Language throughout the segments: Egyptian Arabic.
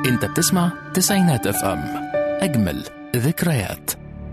انت بتسمع تسعينات اف ام اجمل ذكريات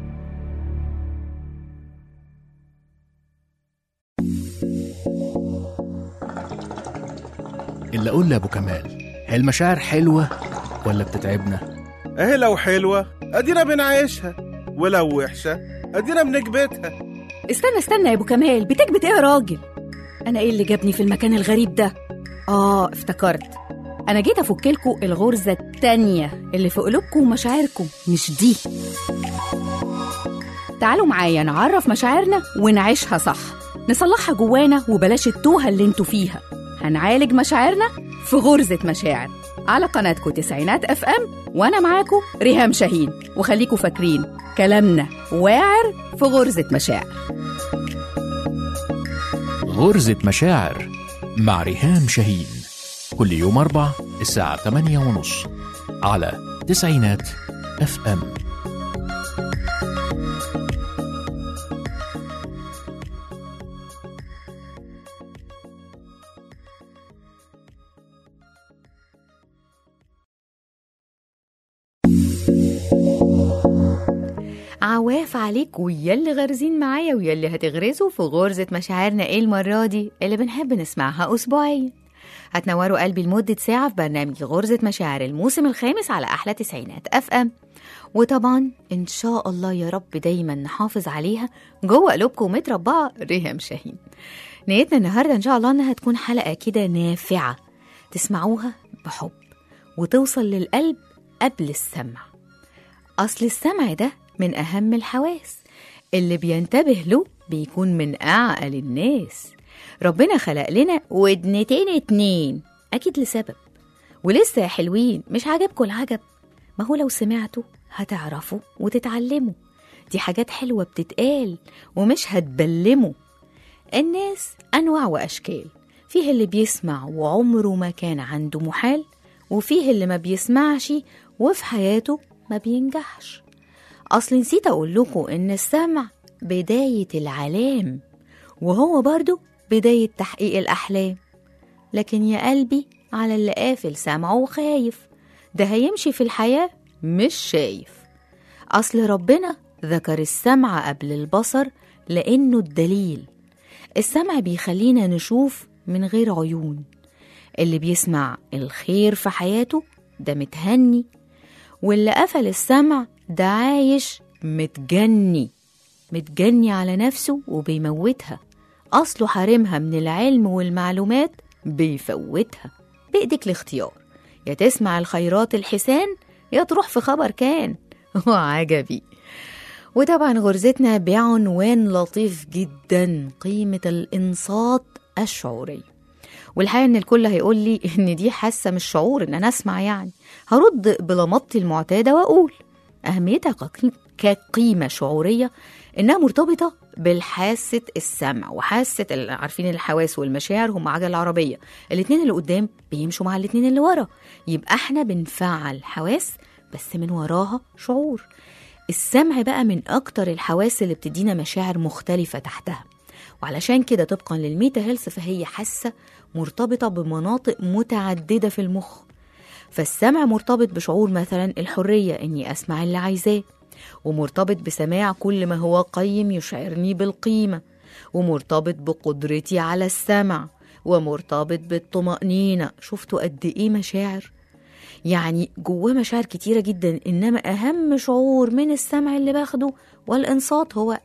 اللي اقول لابو كمال هي المشاعر حلوه ولا بتتعبنا اهي لو حلوة ادينا بنعيشها ولو وحشة ادينا بنكبتها استنى استنى يا ابو كمال بتكبت ايه يا راجل انا ايه اللي جابني في المكان الغريب ده اه افتكرت انا جيت افكلكوا الغرزه التانية اللي في قلوبكم ومشاعركم مش دي تعالوا معايا نعرف مشاعرنا ونعيشها صح نصلحها جوانا وبلاش التوهه اللي انتوا فيها هنعالج مشاعرنا في غرزه مشاعر على قناتكم تسعينات اف ام وانا معاكم ريهام شاهين وخليكم فاكرين كلامنا واعر في غرزه مشاعر غرزة مشاعر مع ريهام شاهين كل يوم أربع الساعة 8 ونص على تسعينات اف ام عواف عليك ويلي غارزين معايا ويلي هتغرزوا في غرزة مشاعرنا ايه المرة دي اللي بنحب نسمعها أسبوعيا هتنوروا قلبي لمدة ساعة في برنامج غرزة مشاعر الموسم الخامس على أحلى تسعينات أف أم وطبعا إن شاء الله يا رب دايما نحافظ عليها جوه قلوبكم متربعة ريهام شاهين نيتنا النهاردة إن شاء الله إنها تكون حلقة كده نافعة تسمعوها بحب وتوصل للقلب قبل السمع أصل السمع ده من أهم الحواس اللي بينتبه له بيكون من أعقل الناس ربنا خلق لنا ودنتين اتنين أكيد لسبب ولسه يا حلوين مش عاجبكم العجب ما هو لو سمعتوا هتعرفوا وتتعلموا دي حاجات حلوة بتتقال ومش هتبلموا الناس أنواع وأشكال فيه اللي بيسمع وعمره ما كان عنده محال وفيه اللي ما بيسمعش وفي حياته ما بينجحش أصل نسيت أقول لكم إن السمع بداية العلام وهو برضو بداية تحقيق الأحلام لكن يا قلبي على اللي قافل سمعه وخايف ده هيمشي في الحياة مش شايف أصل ربنا ذكر السمع قبل البصر لأنه الدليل السمع بيخلينا نشوف من غير عيون اللي بيسمع الخير في حياته ده متهني واللي قفل السمع ده عايش متجني متجني على نفسه وبيموتها أصله حارمها من العلم والمعلومات بيفوتها بإيدك الاختيار يا تسمع الخيرات الحسان يا تروح في خبر كان وعجبي وطبعا غرزتنا بعنوان لطيف جدا قيمة الإنصات الشعوري والحقيقة إن الكل هيقول لي إن دي حاسة مش شعور إن أنا أسمع يعني هرد بلمطتي المعتادة وأقول أهميتها كقي- كقيمة شعورية إنها مرتبطة بالحاسة السمع وحاسة ال- عارفين الحواس والمشاعر هم عجلة عربية الاتنين اللي قدام بيمشوا مع الاتنين اللي ورا يبقى احنا بنفعل حواس بس من وراها شعور السمع بقى من أكتر الحواس اللي بتدينا مشاعر مختلفة تحتها وعلشان كده طبقا للميتا هيلث فهي حاسة مرتبطة بمناطق متعددة في المخ فالسمع مرتبط بشعور مثلا الحرية إني أسمع اللي عايزاه ومرتبط بسماع كل ما هو قيم يشعرني بالقيمة ومرتبط بقدرتي على السمع ومرتبط بالطمأنينة شفتوا قد إيه مشاعر يعني جواه مشاعر كتيرة جدا إنما أهم شعور من السمع اللي باخده والإنصات هو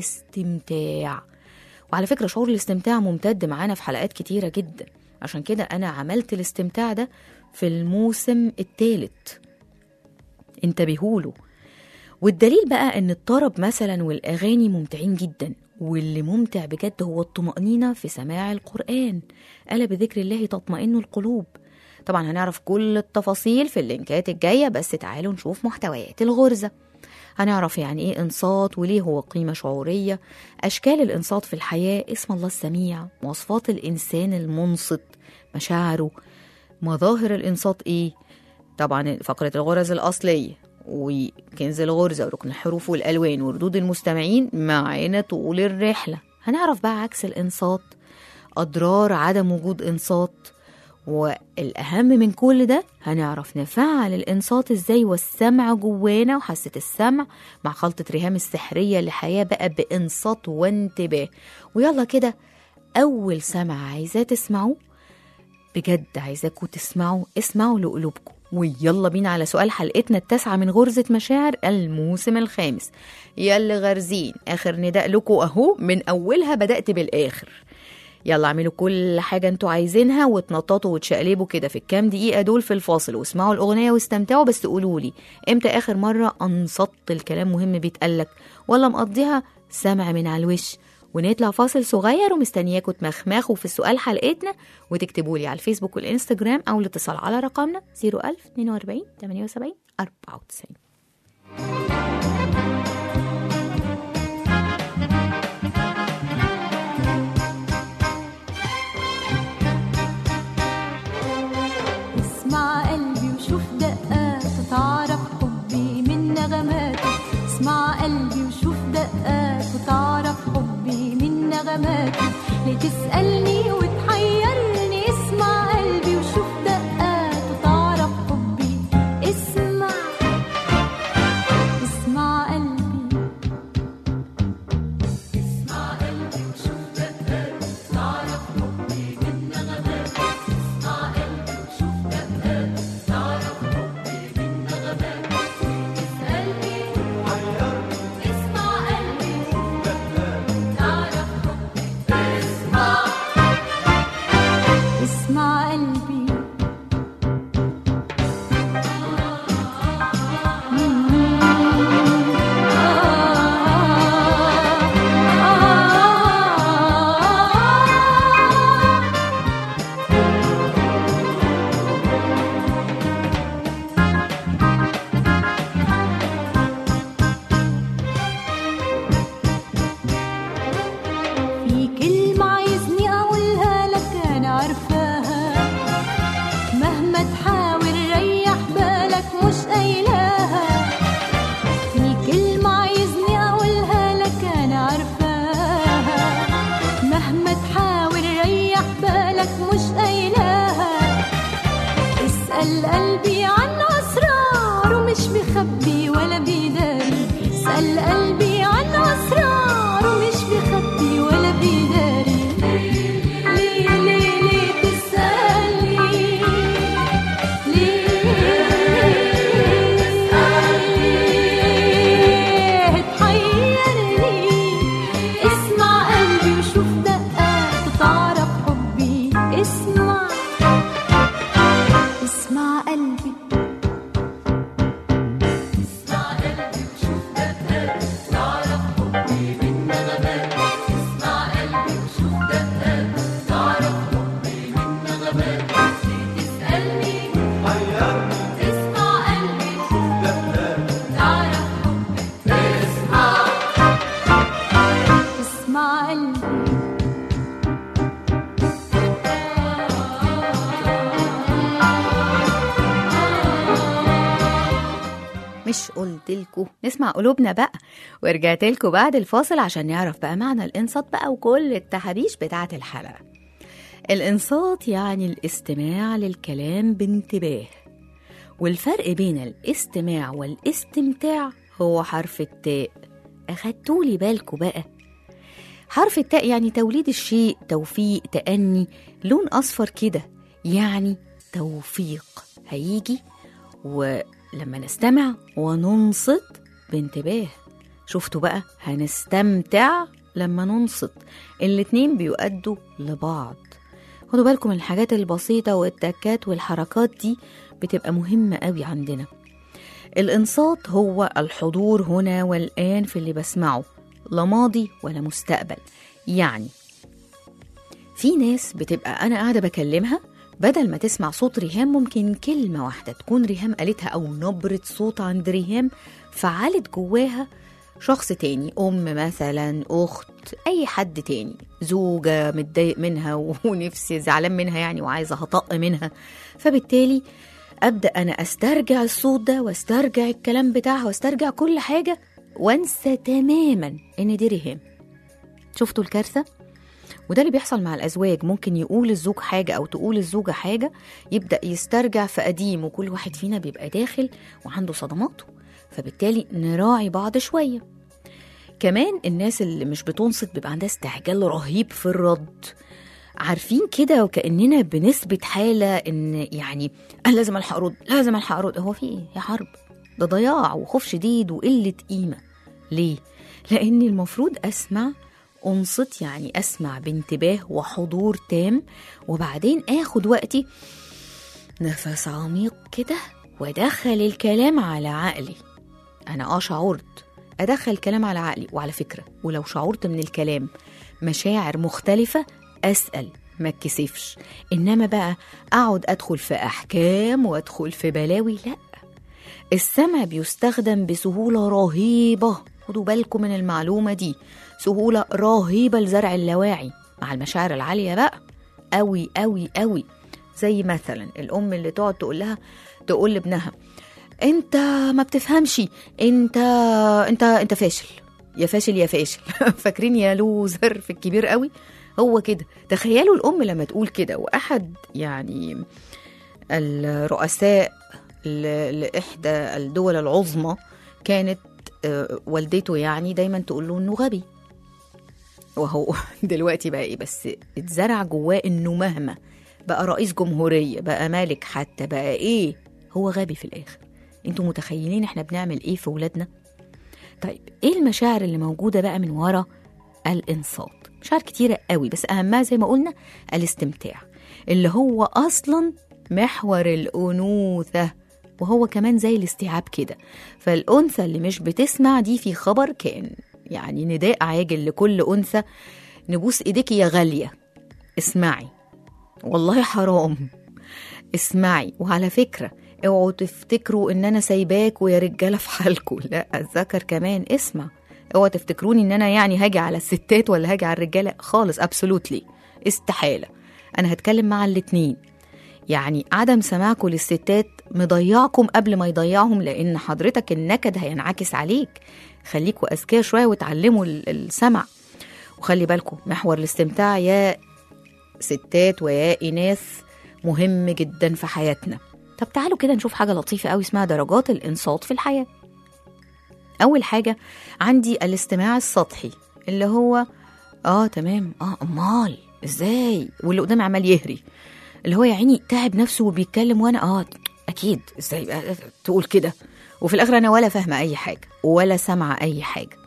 الاستمتاع وعلى فكرة شعور الاستمتاع ممتد معانا في حلقات كتيرة جدا عشان كده أنا عملت الاستمتاع ده في الموسم الثالث انتبهوا والدليل بقى ان الطرب مثلا والاغاني ممتعين جدا واللي ممتع بجد هو الطمأنينة في سماع القرآن ألا بذكر الله تطمئن القلوب طبعا هنعرف كل التفاصيل في اللينكات الجاية بس تعالوا نشوف محتويات الغرزة هنعرف يعني ايه انصات وليه هو قيمة شعورية أشكال الانصات في الحياة اسم الله السميع مواصفات الإنسان المنصت مشاعره مظاهر الانصات ايه طبعا فقرة الغرز الأصلية وكنز الغرزة وركن الحروف والألوان وردود المستمعين معانا طول الرحلة هنعرف بقى عكس الإنصات أضرار عدم وجود إنصات والأهم من كل ده هنعرف نفعل الإنصات إزاي والسمع جوانا وحاسة السمع مع خلطة ريهام السحرية لحياة بقى بإنصات وانتباه ويلا كده أول سمع عايزاه تسمعوه بجد عايزاكم تسمعوا اسمعوا لقلوبكم ويلا بينا على سؤال حلقتنا التاسعة من غرزة مشاعر الموسم الخامس يلا غارزين آخر نداء لكم أهو من أولها بدأت بالآخر يلا اعملوا كل حاجة انتوا عايزينها وتنططوا وتشقلبوا كده في الكام دقيقة دول في الفاصل واسمعوا الأغنية واستمتعوا بس قولوا لي امتى آخر مرة أنصت الكلام مهم بيتقالك ولا مقضيها سمع من على الوش ونطلع فاصل صغير ومستنياكم تمخمخوا في السؤال حلقتنا وتكتبوا لي على الفيسبوك والانستجرام او الاتصال على رقمنا 01042 78 94 اسمع قلبي وشوف دقاته تعرف حبي من نغماته اسمع قلبي وشوف دقاته تعرف حبي من نغماته ليه تسألني وتحيرني اسمع قلبي وشوف دقاته تعرف حبي اسمع اسمع قلبي اسمع قلبي وشوف دقاته تعرف حبي من نغماته اسمع قلبي وشوف دقاته تعرف حبي من نغماته تسألني اسمع قلبي تعرف حبي اسمع اسمع قلبي في كلمة عايزني أقولها لك أنا عارفاها مهما تحاول ريح بالك مش قايلاها في كلمة عايزني أقولها لك أنا عارفاها مهما تحاول ريح بالك مش قايلاها اسأل قلبي عن أسراره مش بيخبي ولا بيداري اسأل قلبي عن أسراره مش بيخبي ولا بيداري ليه ليه ليه تسألني ليه تحيرني اسمع قلبي وشوف دقاته تعرف حبي اسمع اسمع قلبي اسمع قلبي وشوف دقاته تعرف حبي من نغماته اسمع قلبي وشوف دقاته تعرف حبي من نغماته تسألني اسمع قلبي وشوف دقاته تعرف حبي اسمع اسمع قلبي مش قلتلكوا نسمع قلوبنا بقى ورجعت لكم بعد الفاصل عشان نعرف بقى معنى الانصات بقى وكل التحابيش بتاعة الحلقة الانصات يعني الاستماع للكلام بانتباه والفرق بين الاستماع والاستمتاع هو حرف التاء أخدتولي بالكوا بقى حرف التاء يعني توليد الشيء توفيق تأني لون أصفر كده يعني توفيق هيجي ولما نستمع وننصت بانتباه شفتوا بقى هنستمتع لما ننصت الاتنين بيؤدوا لبعض خدوا بالكم من الحاجات البسيطة والتكات والحركات دي بتبقى مهمة قوي عندنا الإنصات هو الحضور هنا والآن في اللي بسمعه لا ماضي ولا مستقبل يعني في ناس بتبقى أنا قاعدة بكلمها بدل ما تسمع صوت ريهام ممكن كلمة واحدة تكون ريهام قالتها أو نبرة صوت عند ريهام فعلت جواها شخص تاني أم مثلا أخت أي حد تاني زوجة متضايق منها ونفسي زعلان منها يعني وعايزة هطق منها فبالتالي أبدأ أنا أسترجع الصوت ده واسترجع الكلام بتاعها واسترجع كل حاجة وانسى تماما إن دي ريهام شفتوا الكارثة؟ وده اللي بيحصل مع الأزواج ممكن يقول الزوج حاجة أو تقول الزوجة حاجة يبدأ يسترجع في قديم وكل واحد فينا بيبقى داخل وعنده صدماته فبالتالي نراعي بعض شوية كمان الناس اللي مش بتنصت بيبقى عندها استعجال رهيب في الرد عارفين كده وكأننا بنثبت حالة إن يعني أنا لازم ألحق أرد لازم ألحق أرد هو في إيه؟ يا حرب ده ضياع وخوف شديد وقلة قيمة ليه؟ لأن المفروض أسمع أنصت يعني أسمع بانتباه وحضور تام وبعدين آخد وقتي نفس عميق كده وأدخل الكلام على عقلي أنا آه شعرت أدخل الكلام على عقلي وعلى فكرة ولو شعرت من الكلام مشاعر مختلفة أسأل ما اتكسفش إنما بقى أقعد أدخل في أحكام وأدخل في بلاوي لأ السمع بيستخدم بسهولة رهيبة خدوا بالكم من المعلومة دي سهولة رهيبة لزرع اللاواعي مع المشاعر العالية بقى أوي أوي أوي زي مثلا الأم اللي تقعد تقول لها تقول لابنها انت ما بتفهمش انت انت انت فاشل يا فاشل يا فاشل فاكرين يا لوزر في الكبير قوي هو كده تخيلوا الام لما تقول كده واحد يعني الرؤساء ل- لاحدى الدول العظمى كانت آه، والدته يعني دايما تقول له انه غبي وهو دلوقتي بقى ايه بس اتزرع جواه انه مهما بقى رئيس جمهورية بقى مالك حتى بقى ايه هو غبي في الاخر انتوا متخيلين احنا بنعمل ايه في ولادنا طيب ايه المشاعر اللي موجودة بقى من ورا الانصات مشاعر كتيرة قوي بس اهمها زي ما قلنا الاستمتاع اللي هو اصلا محور الانوثة وهو كمان زي الاستيعاب كده فالانثى اللي مش بتسمع دي في خبر كان يعني نداء عاجل لكل انثى نبوس ايديكي يا غالية اسمعي والله حرام اسمعي وعلى فكرة اوعوا تفتكروا ان انا سايباك ويا رجالة في حالكم لا الذكر كمان اسمع اوعوا تفتكروني ان انا يعني هاجي على الستات ولا هاجي على الرجالة خالص ابسولوتلي استحالة انا هتكلم مع الاتنين يعني عدم سماعكم للستات مضيعكم قبل ما يضيعهم لان حضرتك النكد هينعكس عليك خليكوا اذكياء شويه وتعلموا ال- السمع وخلي بالكم محور الاستمتاع يا ستات ويا إناث مهم جدا في حياتنا طب تعالوا كده نشوف حاجة لطيفة قوي اسمها درجات الإنصات في الحياة أول حاجة عندي الاستماع السطحي اللي هو آه تمام آه أمال إزاي واللي قدامي عمال يهري اللي هو يا عيني تعب نفسه وبيتكلم وأنا آه أكيد إزاي بقى تقول كده وفي الآخر أنا ولا فاهمة أي حاجة ولا سامعة أي حاجة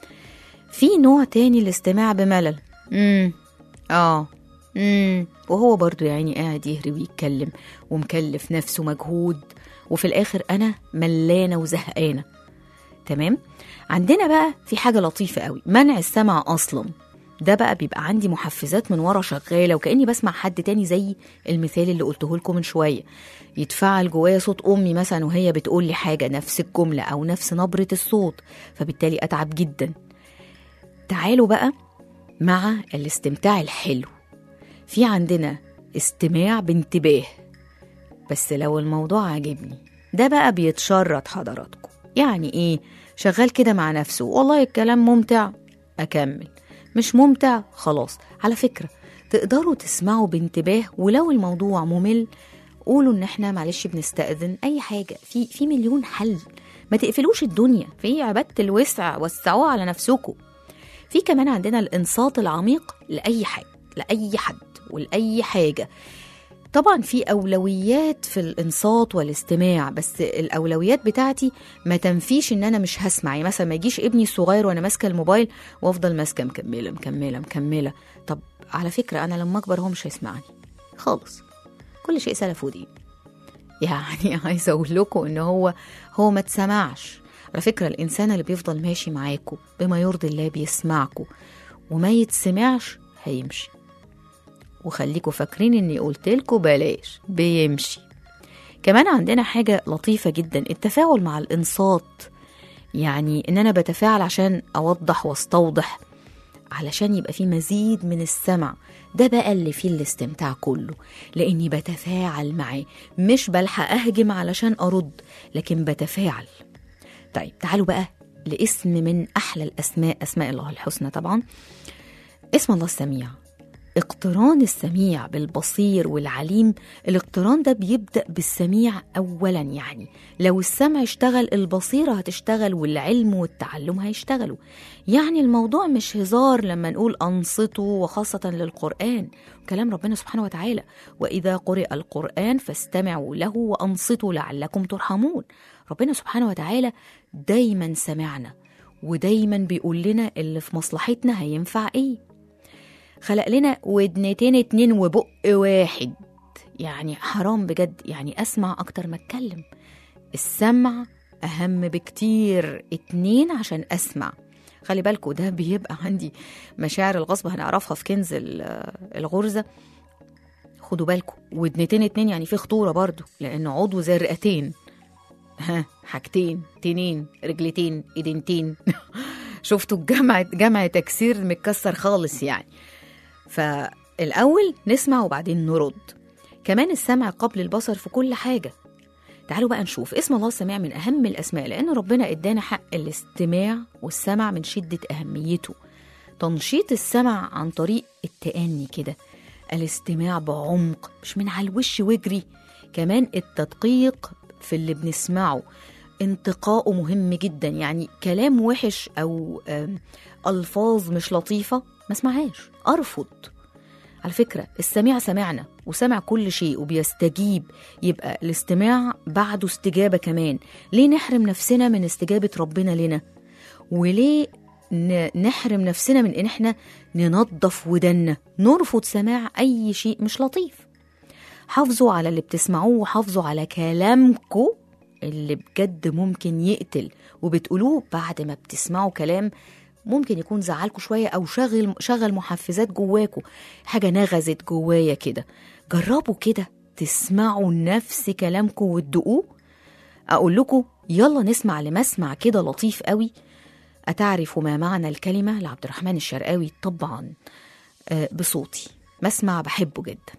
في نوع تاني الاستماع بملل امم اه امم وهو برضو يا عيني قاعد يهري ويتكلم ومكلف نفسه مجهود وفي الاخر انا ملانه وزهقانه تمام عندنا بقى في حاجه لطيفه قوي منع السمع اصلا ده بقى بيبقى عندي محفزات من ورا شغاله وكاني بسمع حد تاني زي المثال اللي قلته لكم من شويه يتفعل جوايا صوت امي مثلا وهي بتقول لي حاجه نفس الجمله او نفس نبره الصوت فبالتالي اتعب جدا تعالوا بقى مع الاستمتاع الحلو في عندنا استماع بانتباه بس لو الموضوع عجبني ده بقى بيتشرط حضراتكم يعني ايه شغال كده مع نفسه والله الكلام ممتع اكمل مش ممتع خلاص على فكرة تقدروا تسمعوا بانتباه ولو الموضوع ممل قولوا ان احنا معلش بنستأذن اي حاجة في في مليون حل ما تقفلوش الدنيا في عبادة الوسع وسعوها على نفسكم في كمان عندنا الانصات العميق لاي حاجه لاي حد ولاي حاجه طبعا في اولويات في الانصات والاستماع بس الاولويات بتاعتي ما تنفيش ان انا مش هسمع يعني مثلا ما يجيش ابني الصغير وانا ماسكه الموبايل وافضل ماسكه مكمله مكمله مكمله طب على فكره انا لما اكبر هو مش هيسمعني خالص كل شيء سلف ودين يعني عايزه اقول لكم ان هو هو ما تسمعش على فكره الانسان اللي بيفضل ماشي معاكم بما يرضي الله بيسمعكم وما يتسمعش هيمشي وخليكوا فاكرين اني قلت لكم بلاش بيمشي كمان عندنا حاجة لطيفة جدا التفاعل مع الإنصات يعني إن أنا بتفاعل عشان أوضح واستوضح علشان يبقى في مزيد من السمع ده بقى اللي فيه الاستمتاع كله لاني بتفاعل معاه مش بلحق اهجم علشان ارد لكن بتفاعل طيب تعالوا بقى لاسم من احلى الاسماء اسماء الله الحسنى طبعا اسم الله السميع اقتران السميع بالبصير والعليم الاقتران ده بيبدأ بالسميع أولا يعني لو السمع اشتغل البصيرة هتشتغل والعلم والتعلم هيشتغلوا يعني الموضوع مش هزار لما نقول أنصتوا وخاصة للقرآن كلام ربنا سبحانه وتعالى وإذا قرئ القرآن فاستمعوا له وأنصتوا لعلكم ترحمون ربنا سبحانه وتعالى دايما سمعنا ودايما بيقول لنا اللي في مصلحتنا هينفع ايه خلق لنا ودنتين اتنين وبق واحد يعني حرام بجد يعني اسمع اكتر ما اتكلم السمع اهم بكتير اتنين عشان اسمع خلي بالكوا ده بيبقى عندي مشاعر الغصب هنعرفها في كنز ال- الغرزة خدوا بالكوا ودنتين اتنين يعني في خطورة برضو لأن عضو زي الرئتين ها حاجتين تنين رجلتين ايدينتين شفتوا الجمع جمع تكسير متكسر خالص يعني فالأول نسمع وبعدين نرد كمان السمع قبل البصر في كل حاجة تعالوا بقى نشوف اسم الله السميع من أهم الأسماء لأن ربنا إدانا حق الاستماع والسمع من شدة أهميته تنشيط السمع عن طريق التأني كده الاستماع بعمق مش من على الوش واجري كمان التدقيق في اللي بنسمعه انتقائه مهم جدا يعني كلام وحش أو آم، ألفاظ مش لطيفة ما اسمعهاش أرفض على فكرة السميع سمعنا وسمع كل شيء وبيستجيب يبقى الاستماع بعده استجابة كمان ليه نحرم نفسنا من استجابة ربنا لنا وليه ن- نحرم نفسنا من ان احنا ننظف ودنا نرفض سماع اي شيء مش لطيف حافظوا على اللي بتسمعوه وحافظوا على كلامكم اللي بجد ممكن يقتل وبتقولوه بعد ما بتسمعوا كلام ممكن يكون زعلكوا شوية أو شغل شغل محفزات جواكوا حاجة نغزت جوايا كده جربوا كده تسمعوا نفس كلامكم وتدقوه أقول لكم يلا نسمع لمسمع كده لطيف قوي أتعرف ما معنى الكلمة لعبد الرحمن الشرقاوي طبعا آه، بصوتي مسمع بحبه جدا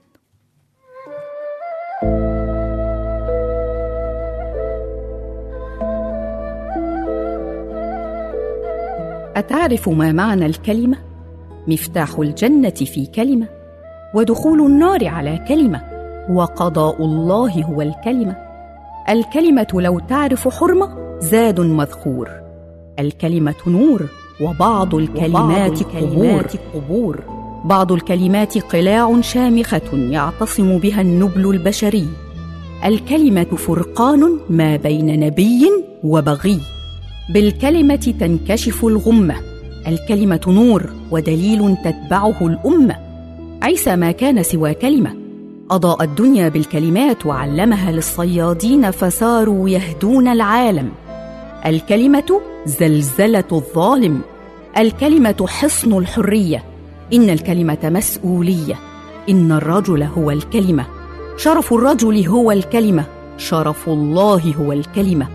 أتعرف ما معنى الكلمة؟ مفتاح الجنة في كلمة، ودخول النار على كلمة، وقضاء الله هو الكلمة. الكلمة لو تعرف حرمة زاد مذخور. الكلمة نور، وبعض الكلمات قبور. قبور. بعض الكلمات قلاع شامخة يعتصم بها النبل البشري. الكلمة فرقان ما بين نبي وبغي. بالكلمة تنكشف الغمة الكلمة نور ودليل تتبعه الأمة عيسى ما كان سوى كلمة أضاء الدنيا بالكلمات وعلمها للصيادين فصاروا يهدون العالم الكلمة زلزلة الظالم الكلمة حصن الحرية إن الكلمة مسؤولية إن الرجل هو الكلمة شرف الرجل هو الكلمة شرف الله هو الكلمه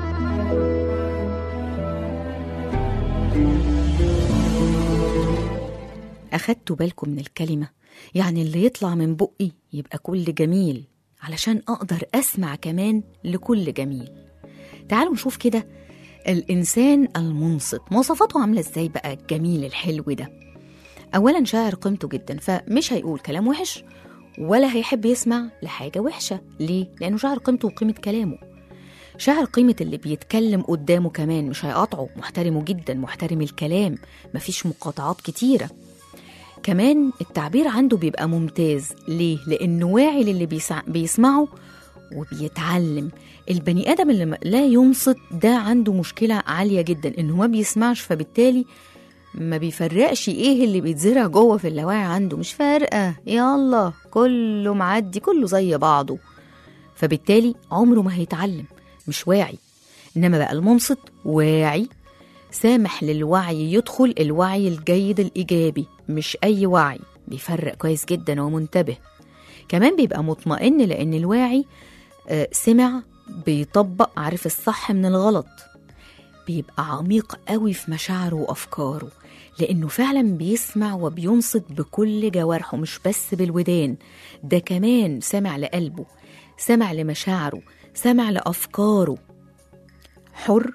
أخدتوا بالكم من الكلمة يعني اللي يطلع من بقي يبقى كل جميل علشان أقدر أسمع كمان لكل جميل تعالوا نشوف كده الإنسان المنصت مواصفاته عاملة إزاي بقى الجميل الحلو ده أولا شاعر قيمته جدا فمش هيقول كلام وحش ولا هيحب يسمع لحاجة وحشة ليه؟ لأنه شاعر قيمته وقيمة كلامه شاعر قيمة اللي بيتكلم قدامه كمان مش هيقاطعه محترمه جدا محترم الكلام مفيش مقاطعات كتيرة كمان التعبير عنده بيبقى ممتاز ليه؟ لأنه واعي للي بيسع... بيسمعه وبيتعلم البني آدم اللي م- لا ينصت ده عنده مشكلة عالية جدا إنه ما بيسمعش فبالتالي ما بيفرقش ايه اللي بيتزرع جوه في اللاواعي عنده مش فارقة يلا كله معدي كله زي بعضه فبالتالي عمره ما هيتعلم مش واعي انما بقى المنصت واعي سامح للوعي يدخل الوعي الجيد الايجابي مش اي وعي بيفرق كويس جدا ومنتبه كمان بيبقى مطمئن لان الواعي آه، سمع بيطبق عارف الصح من الغلط بيبقى عميق قوي في مشاعره وافكاره لانه فعلا بيسمع وبينصت بكل جوارحه مش بس بالودان ده كمان سمع لقلبه سمع لمشاعره سمع لافكاره حر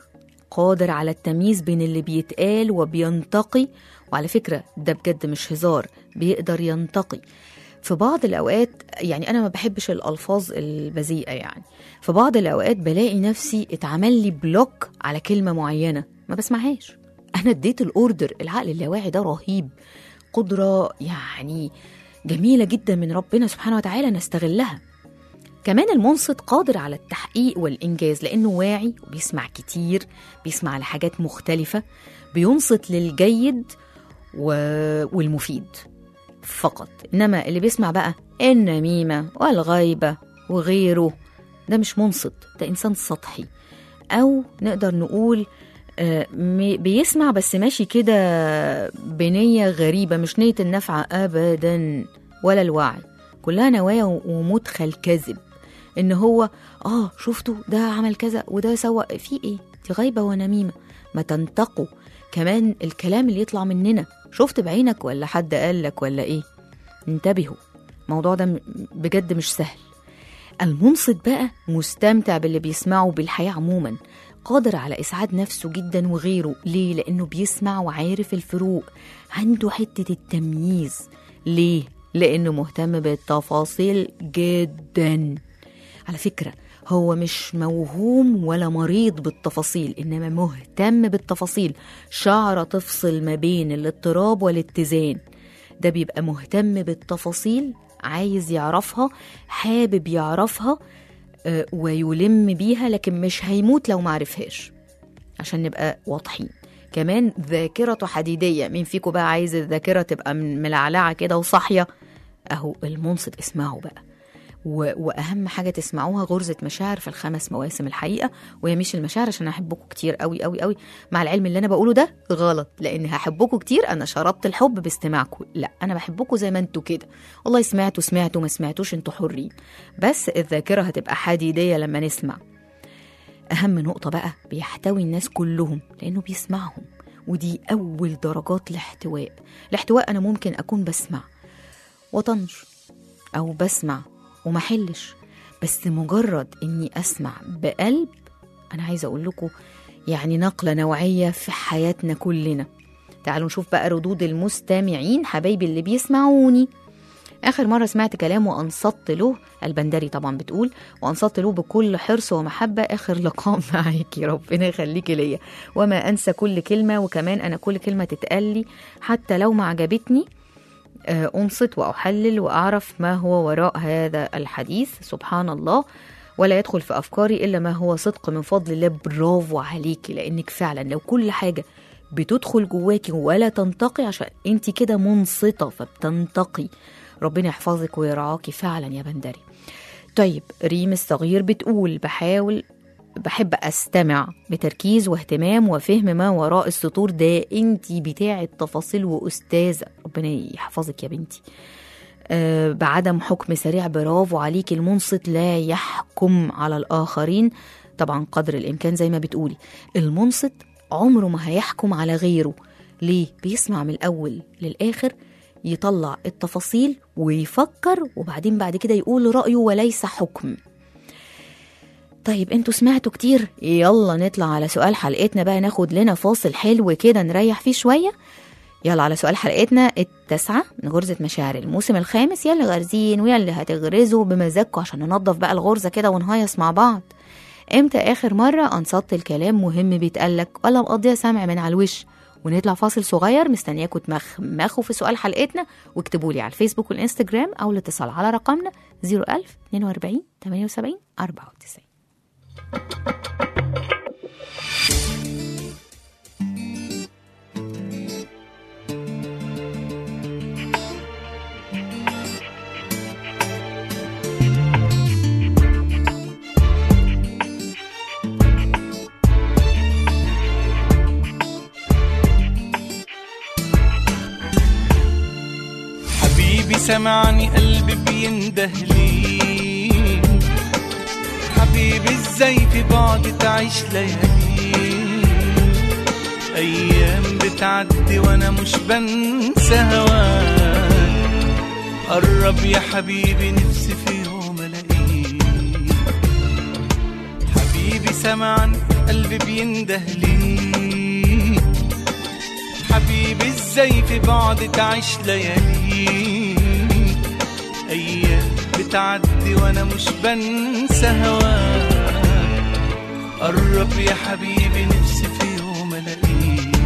قادر على التمييز بين اللي بيتقال وبينتقي وعلى فكرة ده بجد مش هزار بيقدر ينتقي في بعض الأوقات يعني أنا ما بحبش الألفاظ البذيئة يعني في بعض الأوقات بلاقي نفسي اتعمل لي بلوك على كلمة معينة ما بسمعهاش أنا اديت الأوردر العقل اللاواعي ده رهيب قدرة يعني جميلة جدا من ربنا سبحانه وتعالى نستغلها كمان المنصت قادر على التحقيق والإنجاز لأنه واعي وبيسمع كتير بيسمع لحاجات مختلفة بينصت للجيد و... والمفيد فقط إنما اللي بيسمع بقى النميمة والغيبة وغيره ده مش منصت ده إنسان سطحي أو نقدر نقول آه، م- بيسمع بس ماشي كده بنية غريبة مش نية النفع أبدا ولا الوعي كلها نوايا و- ومدخل كذب إن هو آه شفتوا ده عمل كذا وده سوى في إيه دي غيبة ونميمة ما تنتقوا كمان الكلام اللي يطلع مننا شفت بعينك ولا حد قالك ولا إيه انتبهوا الموضوع ده م- بجد مش سهل المنصت بقى مستمتع باللي بيسمعه بالحياة عموما قادر على إسعاد نفسه جدا وغيره ليه؟ لأنه بيسمع وعارف الفروق عنده حتة التمييز ليه؟ لأنه مهتم بالتفاصيل جدا على فكرة هو مش موهوم ولا مريض بالتفاصيل إنما مهتم بالتفاصيل شعرة تفصل ما بين الاضطراب والاتزان ده بيبقى مهتم بالتفاصيل عايز يعرفها حابب يعرفها آه، ويلم بيها لكن مش هيموت لو معرفهاش عشان نبقى واضحين كمان ذاكرته حديدية مين فيكم بقى عايز الذاكرة تبقى من- ملعلعة كده وصاحية أهو المنصت اسمعوا بقى و... واهم حاجه تسمعوها غرزه مشاعر في الخمس مواسم الحقيقه وهي مش المشاعر عشان احبكم كتير قوي قوي قوي مع العلم اللي انا بقوله ده غلط لان هحبكم كتير انا شرطت الحب باستماعكم لا انا بحبكم زي ما انتوا كده والله سمعتوا سمعتوا ما سمعتوش انتوا حرين بس الذاكره هتبقى حديديه لما نسمع اهم نقطه بقى بيحتوي الناس كلهم لانه بيسمعهم ودي اول درجات الاحتواء الاحتواء انا ممكن اكون بسمع وطنش او بسمع وما حلش بس مجرد اني اسمع بقلب انا عايزه اقول لكم يعني نقله نوعيه في حياتنا كلنا تعالوا نشوف بقى ردود المستمعين حبايبي اللي بيسمعوني آخر مرة سمعت كلام وأنصت له البندري طبعا بتقول وأنصت له بكل حرص ومحبة آخر لقاء معاكي ربنا يخليكي ليا وما أنسى كل كلمة وكمان أنا كل كلمة تتقال لي حتى لو ما عجبتني آه، أنصت وأحلل وأعرف ما هو وراء هذا الحديث سبحان الله ولا يدخل في أفكاري إلا ما هو صدق من فضل الله برافو عليكي لأنك فعلا لو كل حاجة بتدخل جواكي ولا تنتقي عشان انت كده منصتة فبتنتقي ربنا يحفظك ويرعاكي فعلا يا بندري طيب ريم الصغير بتقول بحاول بحب استمع بتركيز واهتمام وفهم ما وراء السطور ده انتي بتاع التفاصيل واستاذه ربنا يحفظك يا بنتي آه بعدم حكم سريع برافو عليكي المنصت لا يحكم على الاخرين طبعا قدر الامكان زي ما بتقولي المنصت عمره ما هيحكم على غيره ليه بيسمع من الاول للاخر يطلع التفاصيل ويفكر وبعدين بعد كده يقول رايه وليس حكم طيب انتوا سمعتوا كتير يلا نطلع على سؤال حلقتنا بقى ناخد لنا فاصل حلو كده نريح فيه شوية يلا على سؤال حلقتنا التاسعة من غرزة مشاعر الموسم الخامس يلي غارزين ويلي هتغرزوا بمزاجكم عشان ننضف بقى الغرزة كده ونهيص مع بعض امتى اخر مرة انصت الكلام مهم بيتقالك ولا مقضيها سمع من على الوش ونطلع فاصل صغير مستنياكم تمخمخوا في سؤال حلقتنا واكتبوا لي على الفيسبوك والانستجرام او الاتصال على رقمنا 01000 42 78 94 حبيبي سمعني قلبي بينده لي حبيبي ازاي في بعد تعيش ليالي ايام بتعدي وانا مش بنسى هواك قرب يا حبيبي نفسي في يوم الاقيك حبيبي سمعني قلبي بينده ليك حبيبي ازاي في بعد تعيش ليالي ايام بتعدي وانا مش بنسى هواك قرب يا حبيبي نفسي في يوم الاقيك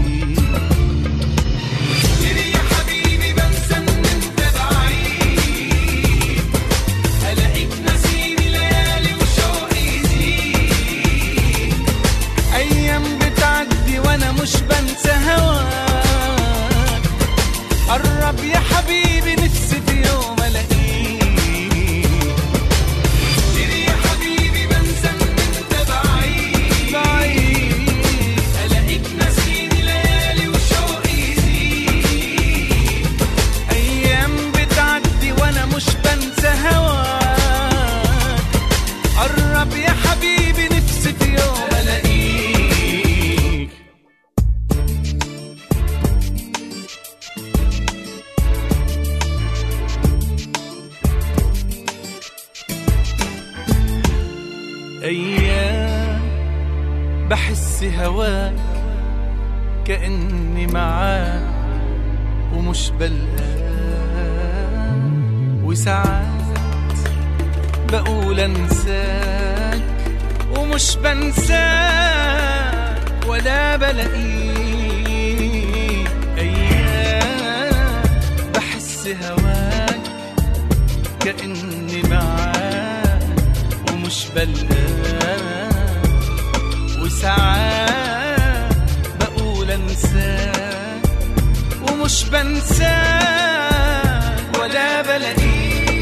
كتير يا حبيبي بنسى ان انت بعيد الاقيك نسيني ليالي وشوقي يزيد ايام بتعدي وانا مش بنسى هواك قرب يا حبيبي نفسي في يوم الاقيك كتير يا حبيبي بنسى ان انت بعيد بعيد الاقيك نسيني ليالي وشوقي يزيد ايام بتعدي وانا مش بنسى هواك قرب يا حبيبي نفسي في يوم الاقيك ايام بحس هواك كاني معاك ومش بلقاك وساعات بقول انساك ومش بنساك ولا بلاقيك ايام بحس هواك كاني معاك ومش بلقاك وساعات بقول انساك ومش بنساك ولا بلاقيك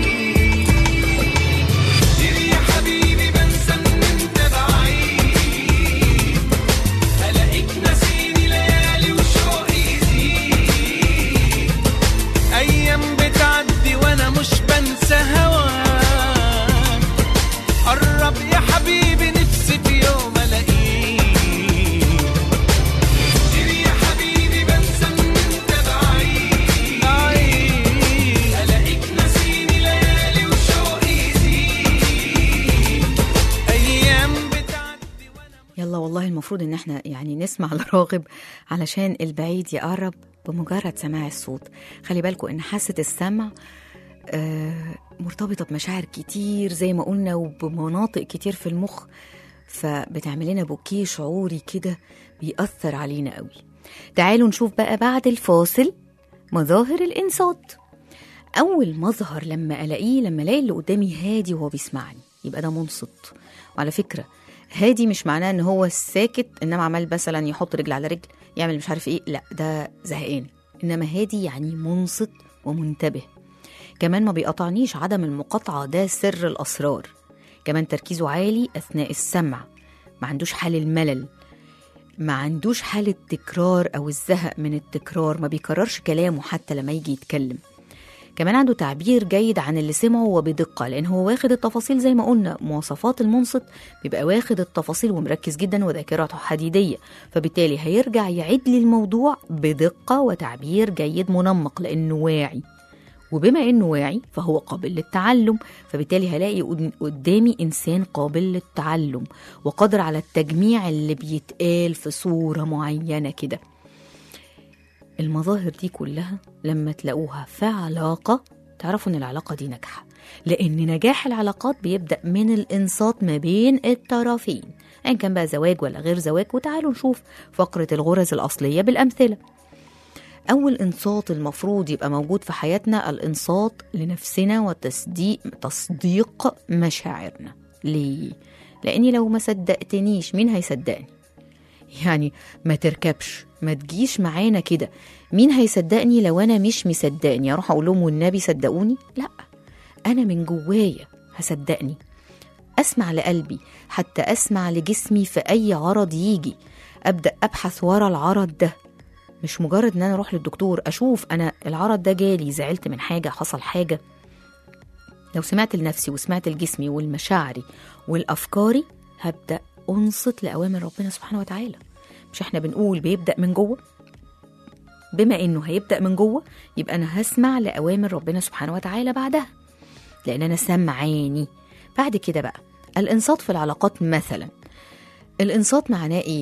كتير يا حبيبي بنسى ان انت بعيد الاقيك نسيني ليالي وشوقي يزيد ايام بتعدي وانا مش بنسى هواك قرب يا حبيبي نفسي في يوم الاقيك كتير يا حبيبي بنسى ان انت بعيد بعيد الاقيك نسيني ليالي وشوقي يزيد ايام بتعدي وانا يلا والله المفروض ان احنا يعني نسمع لراغب علشان البعيد يقرب بمجرد سماع الصوت خلي بالكم ان حاسة السمع آه، مرتبطة بمشاعر كتير زي ما قلنا وبمناطق كتير في المخ فبتعمل لنا بوكيه شعوري كده بيأثر علينا قوي تعالوا نشوف بقى بعد الفاصل مظاهر الإنصات أول مظهر لما ألاقيه لما ألاقي اللي قدامي هادي وهو بيسمعني يبقى ده منصت وعلى فكرة هادي مش معناه ان هو ساكت انما عمال مثلا يحط رجل على رجل يعمل مش عارف ايه لا ده زهقان انما هادي يعني منصت ومنتبه كمان ما بيقطعنيش عدم المقاطعة ده سر الأسرار كمان تركيزه عالي أثناء السمع ما عندوش حال الملل ما عندوش حالة تكرار أو الزهق من التكرار ما بيكررش كلامه حتى لما يجي يتكلم كمان عنده تعبير جيد عن اللي سمعه وبدقة لأن هو واخد التفاصيل زي ما قلنا مواصفات المنصت بيبقى واخد التفاصيل ومركز جدا وذاكرته حديدية فبالتالي هيرجع يعيد لي الموضوع بدقة وتعبير جيد منمق لأنه واعي وبما انه واعي فهو قابل للتعلم فبالتالي هلاقي قد- قدامي انسان قابل للتعلم وقادر على التجميع اللي بيتقال في صوره معينه كده المظاهر دي كلها لما تلاقوها في علاقه تعرفوا ان العلاقه دي ناجحه لان نجاح العلاقات بيبدا من الانصات ما بين الطرفين ان كان بقى زواج ولا غير زواج وتعالوا نشوف فقره الغرز الاصليه بالامثله أول إنصات المفروض يبقى موجود في حياتنا الإنصات لنفسنا وتصديق تصديق مشاعرنا ليه؟ لأني لو ما صدقتنيش مين هيصدقني؟ يعني ما تركبش ما تجيش معانا كده مين هيصدقني لو أنا مش مصدقني أروح أقول لهم والنبي صدقوني؟ لأ أنا من جوايا هصدقني أسمع لقلبي حتى أسمع لجسمي في أي عرض يجي أبدأ أبحث ورا العرض ده مش مجرد ان انا اروح للدكتور اشوف انا العرض ده جالي زعلت من حاجه حصل حاجه لو سمعت لنفسي وسمعت لجسمي والمشاعري والافكاري هبدا انصت لاوامر ربنا سبحانه وتعالى مش احنا بنقول بيبدا من جوه بما انه هيبدا من جوه يبقى انا هسمع لاوامر ربنا سبحانه وتعالى بعدها لان انا سمعاني بعد كده بقى الانصات في العلاقات مثلا الانصات معناه ايه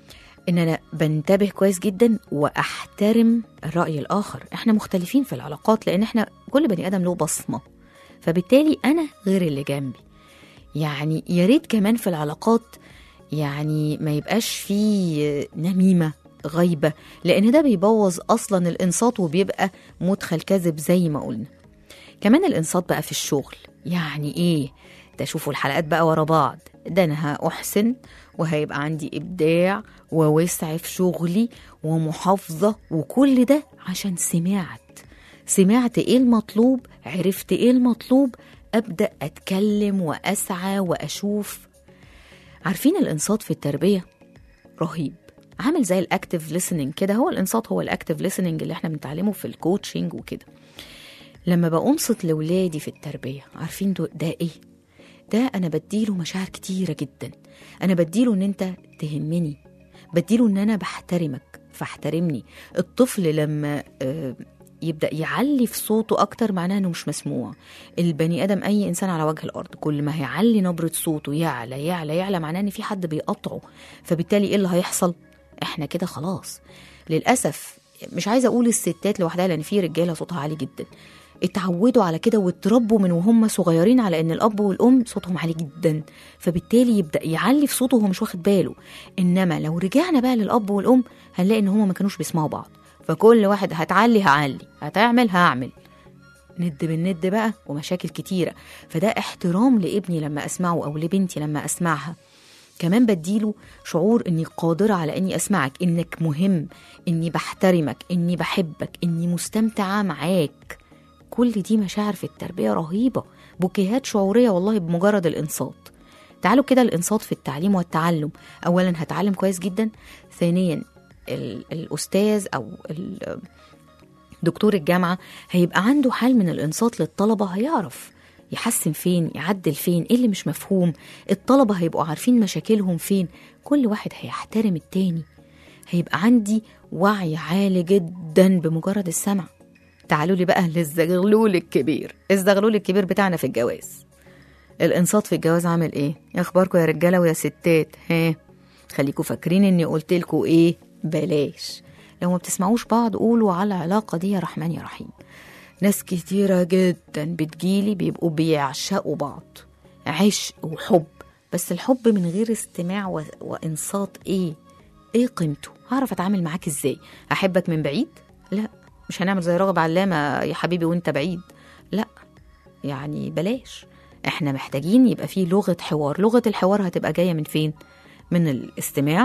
ان انا بنتبه كويس جدا واحترم الراي الاخر احنا مختلفين في العلاقات لان احنا كل بني ادم له بصمه فبالتالي انا غير اللي جنبي يعني يا ريت كمان في العلاقات يعني ما يبقاش فيه نميمه غيبه لان ده بيبوظ اصلا الانصات وبيبقى مدخل كذب زي ما قلنا كمان الانصات بقى في الشغل يعني ايه ده شوفوا الحلقات بقى ورا بعض ده انا هاحسن وهيبقى عندي ابداع ووسع في شغلي ومحافظه وكل ده عشان سمعت سمعت ايه المطلوب عرفت ايه المطلوب ابدا اتكلم واسعى واشوف عارفين الانصات في التربيه رهيب عامل زي الاكتيف listening كده هو الانصات هو الاكتيف listening اللي احنا بنتعلمه في الكوتشنج وكده لما بأنصت لولادي في التربية عارفين دو- ده ايه ده انا بديله مشاعر كتيرة جدا انا بديله ان انت تهمني بديله ان انا بحترمك فاحترمني الطفل لما آه، يبدأ يعلي في صوته أكتر معناه إنه مش مسموع البني آدم أي إنسان على وجه الأرض كل ما هيعلي نبرة صوته يعلى يعلى يعلى معناه إن في حد بيقطعه فبالتالي إيه اللي هيحصل؟ إحنا كده خلاص للأسف مش عايزة أقول الستات لوحدها لأن في رجالة صوتها عالي جدا اتعودوا على كده واتربوا من وهم صغيرين على ان الاب والام صوتهم عالي جدا فبالتالي يبدا يعلي في صوته وهو مش واخد باله انما لو رجعنا بقى للاب والام هنلاقي ان هما ما كانوش بيسمعوا بعض فكل واحد هتعلي هعلي هتعمل هعمل ند بالند بقى ومشاكل كتيرة فده احترام لابني لما أسمعه أو لبنتي لما أسمعها كمان بديله شعور اني قادرة على اني اسمعك انك مهم اني بحترمك اني بحبك اني مستمتعة معاك كل دي مشاعر في التربية رهيبة بوكيهات شعورية والله بمجرد الإنصات تعالوا كده الإنصات في التعليم والتعلم أولا هتعلم كويس جدا ثانيا ال- الأستاذ أو ال- دكتور الجامعة هيبقى عنده حال من الإنصات للطلبة هيعرف يحسن فين يعدل فين ايه اللي مش مفهوم الطلبة هيبقوا عارفين مشاكلهم فين كل واحد هيحترم التاني هيبقى عندي وعي عالي جدا بمجرد السمع تعالوا لي بقى للزغلول الكبير الزغلول الكبير بتاعنا في الجواز الانصات في الجواز عامل ايه يا اخباركم يا رجاله ويا ستات ها خليكوا فاكرين اني قلت لكم ايه بلاش لو ما بتسمعوش بعض قولوا على العلاقه دي يا رحمن يا رحيم ناس كتيره جدا بتجيلي بيبقوا بيعشقوا بعض عشق وحب بس الحب من غير استماع و... وانصات ايه ايه قيمته هعرف اتعامل معاك ازاي احبك من بعيد لا مش هنعمل زي راغب علامه يا حبيبي وانت بعيد لا يعني بلاش احنا محتاجين يبقى فيه لغه حوار لغه الحوار هتبقى جايه من فين من الاستماع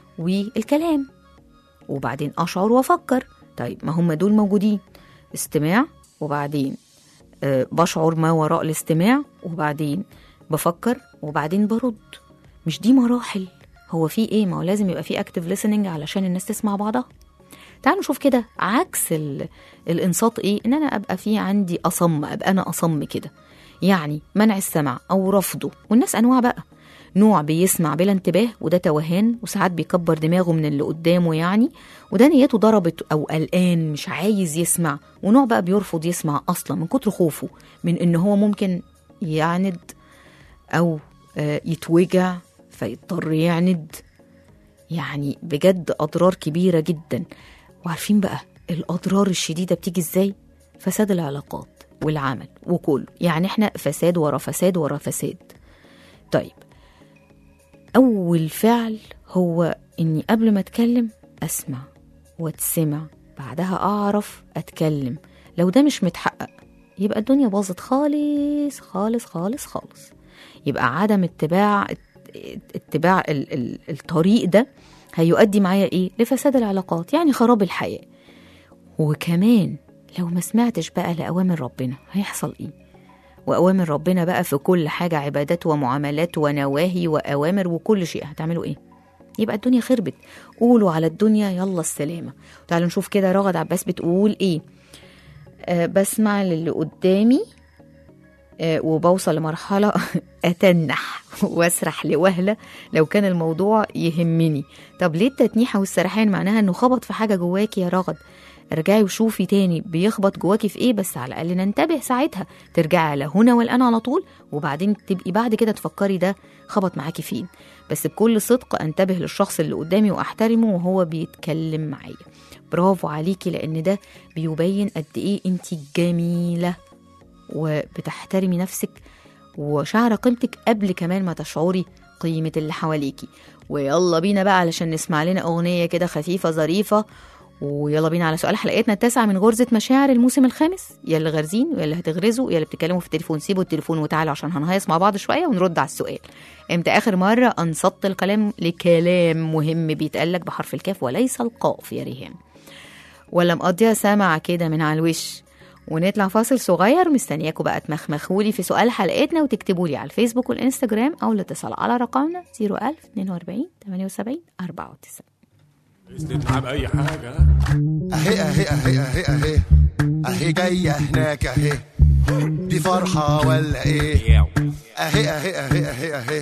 والكلام وبعدين اشعر وافكر طيب ما هم دول موجودين استماع وبعدين آه، بشعر ما وراء الاستماع وبعدين بفكر وبعدين برد مش دي مراحل هو في ايه ما هو لازم يبقى في اكتف listening علشان الناس تسمع بعضها تعالوا نشوف كده عكس ال... الانصات ايه ان انا ابقى في عندي اصم ابقى انا اصم كده يعني منع السمع او رفضه والناس انواع بقى نوع بيسمع بلا انتباه وده توهان وساعات بيكبر دماغه من اللي قدامه يعني وده نيته ضربت او قلقان مش عايز يسمع ونوع بقى بيرفض يسمع اصلا من كتر خوفه من ان هو ممكن يعند او آه، يتوجع فيضطر يعند يعني بجد اضرار كبيره جدا وعارفين بقى الاضرار الشديده بتيجي ازاي فساد العلاقات والعمل وكله يعني احنا فساد ورا فساد ورا فساد طيب اول فعل هو اني قبل ما اتكلم اسمع واتسمع بعدها اعرف اتكلم لو ده مش متحقق يبقى الدنيا باظت خالص خالص خالص خالص يبقى عدم اتباع اتباع ال- ال- الطريق ده هيؤدي معايا ايه لفساد العلاقات يعني خراب الحياه وكمان لو ما سمعتش بقى لأوامر ربنا هيحصل ايه وأوامر ربنا بقى في كل حاجة عبادات ومعاملات ونواهي وأوامر وكل شيء هتعملوا ايه يبقى الدنيا خربت قولوا على الدنيا يلا السلامة تعالوا نشوف كده رغد عباس بتقول ايه أه بسمع للي قدامي أه وبوصل لمرحلة أتنح وأسرح لوهلة لو كان الموضوع يهمني طب ليه التتنيحة والسرحان معناها إنه خبط في حاجة جواكي يا رغد ارجعي وشوفي تاني بيخبط جواكي في ايه بس على الاقل ننتبه ساعتها ترجعي على هنا والان على طول وبعدين تبقي بعد كده تفكري ده خبط معاكي فين بس بكل صدق انتبه للشخص اللي قدامي واحترمه وهو بيتكلم معايا برافو عليكي لان ده بيبين قد ايه انت جميله وبتحترمي نفسك وشعر قيمتك قبل كمان ما تشعري قيمة اللي حواليكي ويلا بينا بقى علشان نسمع لنا أغنية كده خفيفة ظريفة ويلا بينا على سؤال حلقتنا التاسعة من غرزة مشاعر الموسم الخامس يا اللي غارزين ويا اللي هتغرزوا يا اللي بتتكلموا في التليفون سيبوا التليفون وتعالوا عشان هنهيص مع بعض شوية ونرد على السؤال امتى آخر مرة أنصت الكلام لكلام مهم بيتقالك بحرف الكاف وليس القاف يا ريهام ولا مقضيها سمعة كده من على الوش ونطلع فاصل صغير مستنياكوا بقى تمخمخولي في سؤال حلقتنا وتكتبوا لي على الفيسبوك والانستجرام او الاتصال على رقمنا 01000 42 78 94 تتعب اي حاجه اهي اهي اهي اهي اهي اهي جاية هناك اهي دي فرحة ولا ايه اهي اهي اهي اهي اهي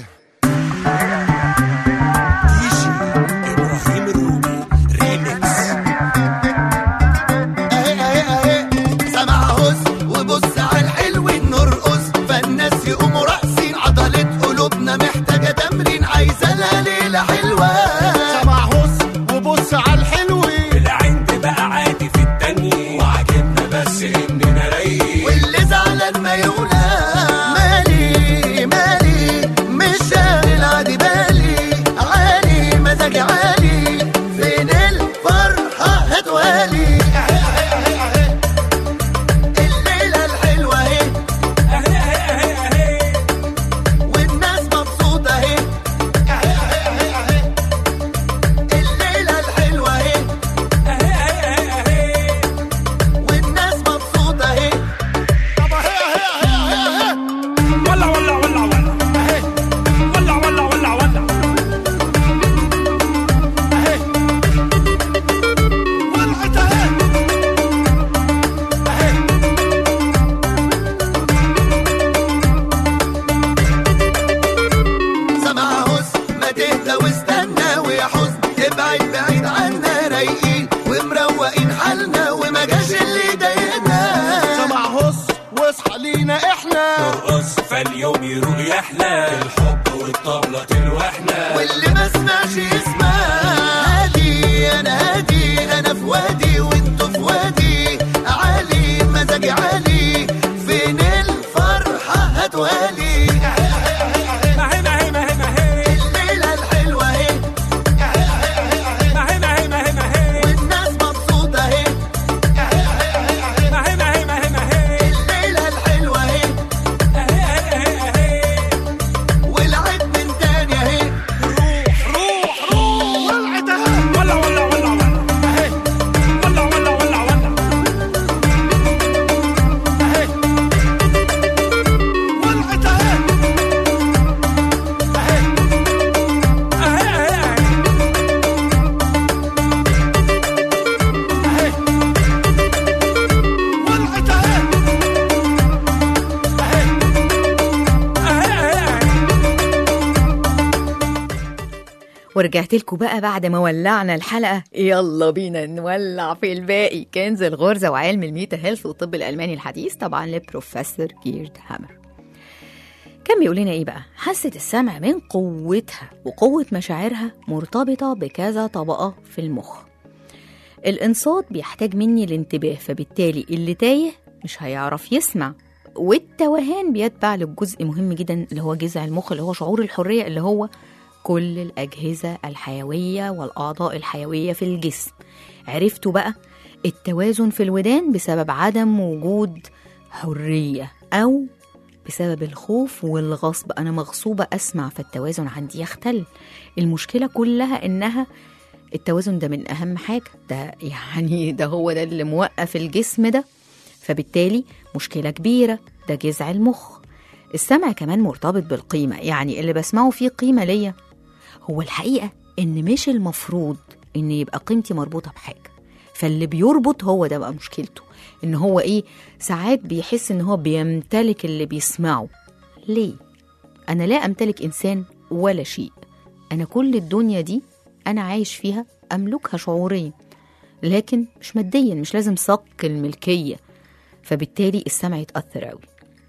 ابراهيم الروبي ريميكس اهي اهي اهي سمع هز وبص على الحلو نرقص فالناس يقوموا راقصين عضلة قلوبنا محتاجة تمرين عايزة لها ليلة حلوة سمع هز وبص على الحلو العند بقى عادي في التانية وعجبنا بس اننا رايقين واللي زعلان ما يقول مالي مالي مش شاغل عادي بالي عالي مزاجي عالي فين الفرحة هتوالي الليلة الحلوة اهي والناس مبسوطة اهي الليلة الحلوة اهي والناس مبسوطة اهي طب اهي اهي اهي اهي ولا ولا ولا ولا اهي ولا ولا ولا ولا اهي ولعت اهي اهي سمع هز ما تهدى واستنى ويا حزن ابعد بعيد عنا رايقين ومروقين حالنا وما جاش اللي ضايقنا سمع هز واصحى لينا احنا نرقص فاليوم يروق يحلى الحب والطبلة تلوحنا واللي ما سمعش يسمع هادي انا هادي انا في وادي وانتوا في وادي عالي مزاجي عالي فين الفرحة هتوالي ما هي ما هي ما هي ما هي الليلة الحلوة اهي ما هي ما هي ما هي ما هي والناس مبسوطة اهي ما هي ما هي ما هي ما هي الليلة الحلوة اهي والعيد من تاني اهي روح روح روح ولعت اهي ولا ولا ولا ولا اهي ولا ولا ولا ولا اهي ولعت اهي اهي اهي ولعت اهي اهي ورجعت لكم بقى بعد ما ولعنا الحلقة يلا بينا نولع في الباقي كنز الغرزة وعلم الميتا هيلث والطب الألماني الحديث طبعا لبروفيسور جيرد هامر كان بيقول لنا ايه بقى حاسة السمع من قوتها وقوة مشاعرها مرتبطة بكذا طبقة في المخ الإنصات بيحتاج مني الانتباه فبالتالي اللي تايه مش هيعرف يسمع والتوهان بيتبع للجزء مهم جدا اللي هو جذع المخ اللي هو شعور الحرية اللي هو كل الأجهزة الحيوية والأعضاء الحيوية في الجسم عرفتوا بقى التوازن في الودان بسبب عدم وجود حرية أو بسبب الخوف والغصب أنا مغصوبة أسمع فالتوازن عندي يختل المشكلة كلها إنها التوازن ده من أهم حاجة ده يعني ده هو ده اللي موقف الجسم ده فبالتالي مشكلة كبيرة ده جذع المخ السمع كمان مرتبط بالقيمة يعني اللي بسمعه فيه قيمة ليا هو الحقيقة إن مش المفروض إن يبقى قيمتي مربوطة بحاجة فاللي بيربط هو ده بقى مشكلته إن هو إيه ساعات بيحس إن هو بيمتلك اللي بيسمعه ليه؟ أنا لا أمتلك إنسان ولا شيء أنا كل الدنيا دي أنا عايش فيها أملكها شعوريا لكن مش ماديا مش لازم صك الملكية فبالتالي السمع يتأثر قوي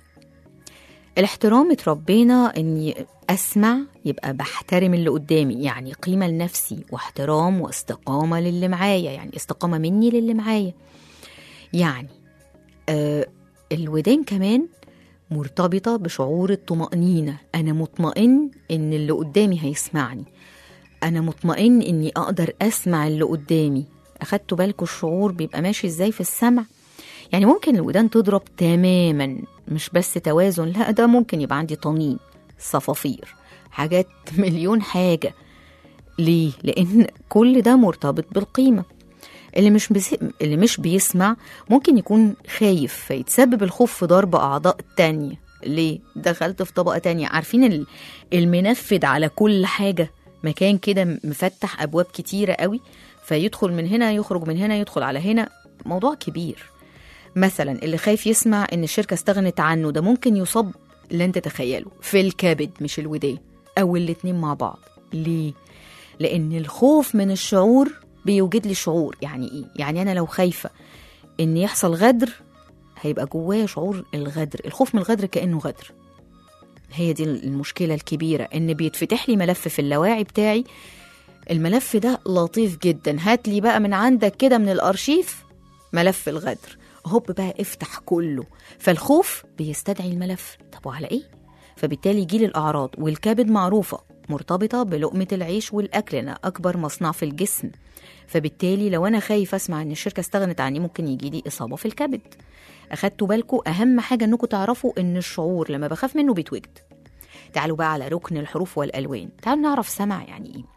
الاحترام اتربينا اني اسمع يبقى بحترم اللي قدامي يعني قيمة لنفسي واحترام واستقامة للي معايا يعني استقامة مني للي معايا يعني آه الودان كمان مرتبطة بشعور الطمأنينة أنا مطمئن إن اللي قدامي هيسمعني أنا مطمئن إني أقدر أسمع اللي قدامي أخدتوا بالكم الشعور بيبقى ماشي إزاي في السمع يعني ممكن الودان تضرب تماما مش بس توازن لا ده ممكن يبقى عندي طنين صفافير حاجات مليون حاجة ليه؟ لأن كل ده مرتبط بالقيمة اللي مش بس... اللي مش بيسمع ممكن يكون خايف فيتسبب الخوف في ضرب أعضاء تانية ليه؟ دخلت في طبقة تانية عارفين ال- المنفذ على كل حاجة مكان كده مفتح أبواب كتيرة قوي فيدخل من هنا يخرج من هنا يدخل على هنا موضوع كبير مثلا اللي خايف يسمع ان الشركه استغنت عنه ده ممكن يصاب لن تتخيلوا في الكبد مش الودان او الاتنين مع بعض ليه لان الخوف من الشعور بيوجد لي شعور يعني ايه يعني انا لو خايفه ان يحصل غدر هيبقى جوايا شعور الغدر الخوف من الغدر كانه غدر هي دي المشكله الكبيره ان بيتفتح لي ملف في اللاواعي بتاعي الملف ده لطيف جدا هات لي بقى من عندك كده من الارشيف ملف الغدر هوب بقى افتح كله فالخوف بيستدعي الملف طب وعلى ايه فبالتالي يجيلي الاعراض والكبد معروفه مرتبطه بلقمه العيش والاكل انا اكبر مصنع في الجسم فبالتالي لو انا خايف اسمع ان الشركه استغنت عني ممكن يجي لي اصابه في الكبد اخدتوا بالكم اهم حاجه انكم تعرفوا ان الشعور لما بخاف منه بيتوجد تعالوا بقى على ركن الحروف والالوان تعالوا نعرف سمع يعني ايه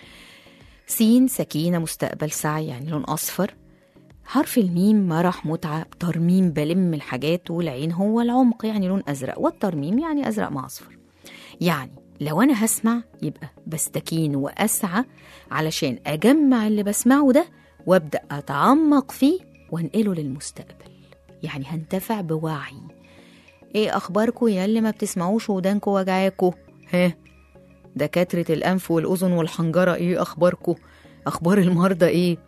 سين سكينه مستقبل سعي يعني لون اصفر حرف الميم مرح متعة ترميم بلم الحاجات والعين هو العمق يعني لون أزرق والترميم يعني أزرق مع أصفر يعني لو أنا هسمع يبقى بستكين وأسعى علشان أجمع اللي بسمعه ده وأبدأ أتعمق فيه وأنقله للمستقبل يعني هنتفع بوعي إيه أخباركم يا اللي ما بتسمعوش ودانكوا وجعاكوا ها دكاترة الأنف والأذن والحنجرة إيه أخباركم أخبار المرضى إيه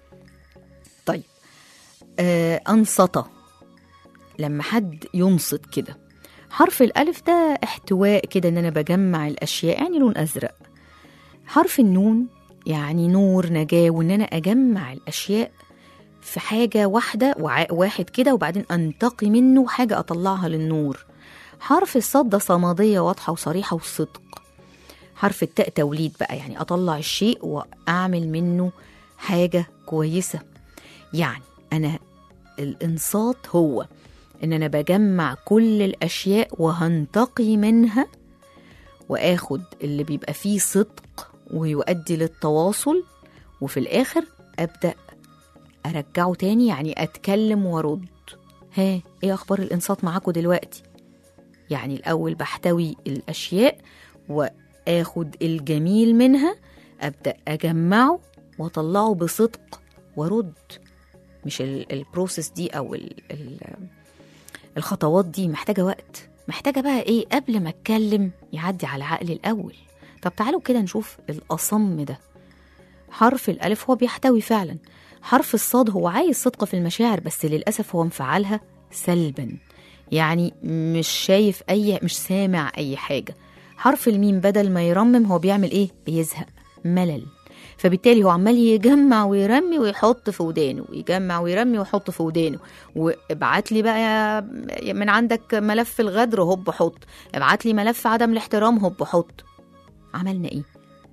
طيب آه أنصتة لما حد ينصت كده حرف الألف ده احتواء كده إن أنا بجمع الأشياء يعني لون أزرق حرف النون يعني نور نجاة وإن أنا أجمع الأشياء في حاجة واحدة وعاء واحد كده وبعدين أنتقي منه حاجة أطلعها للنور حرف الصاد ده صمدية واضحة وصريحة وصدق حرف التاء توليد بقى يعني أطلع الشيء وأعمل منه حاجة كويسة يعني أنا الإنصات هو إن أنا بجمع كل الأشياء وهنتقي منها وآخد اللي بيبقى فيه صدق ويؤدي للتواصل وفي الآخر أبدأ أرجعه تاني يعني أتكلم وأرد ها إيه أخبار الإنصات معاكم دلوقتي يعني الأول بحتوي الأشياء وآخد الجميل منها أبدأ أجمعه وأطلعه بصدق وأرد مش ال- البروسيس دي او ال ال الخطوات دي محتاجه وقت محتاجه بقى ايه قبل ما اتكلم يعدي على عقلي الاول طب تعالوا كده نشوف الاصم ده حرف الالف هو بيحتوي فعلا حرف الصاد هو عايز صدق في المشاعر بس للاسف هو مفعلها سلبا يعني مش شايف اي مش سامع اي حاجه حرف الميم بدل ما يرمم هو بيعمل ايه بيزهق ملل فبالتالي هو عمال يجمع ويرمي ويحط في ودانه ويجمع ويرمي ويحط في ودانه وابعت لي بقى يا- من عندك ملف الغدر هوب حط ابعت لي ملف عدم الاحترام هوب حط عملنا ايه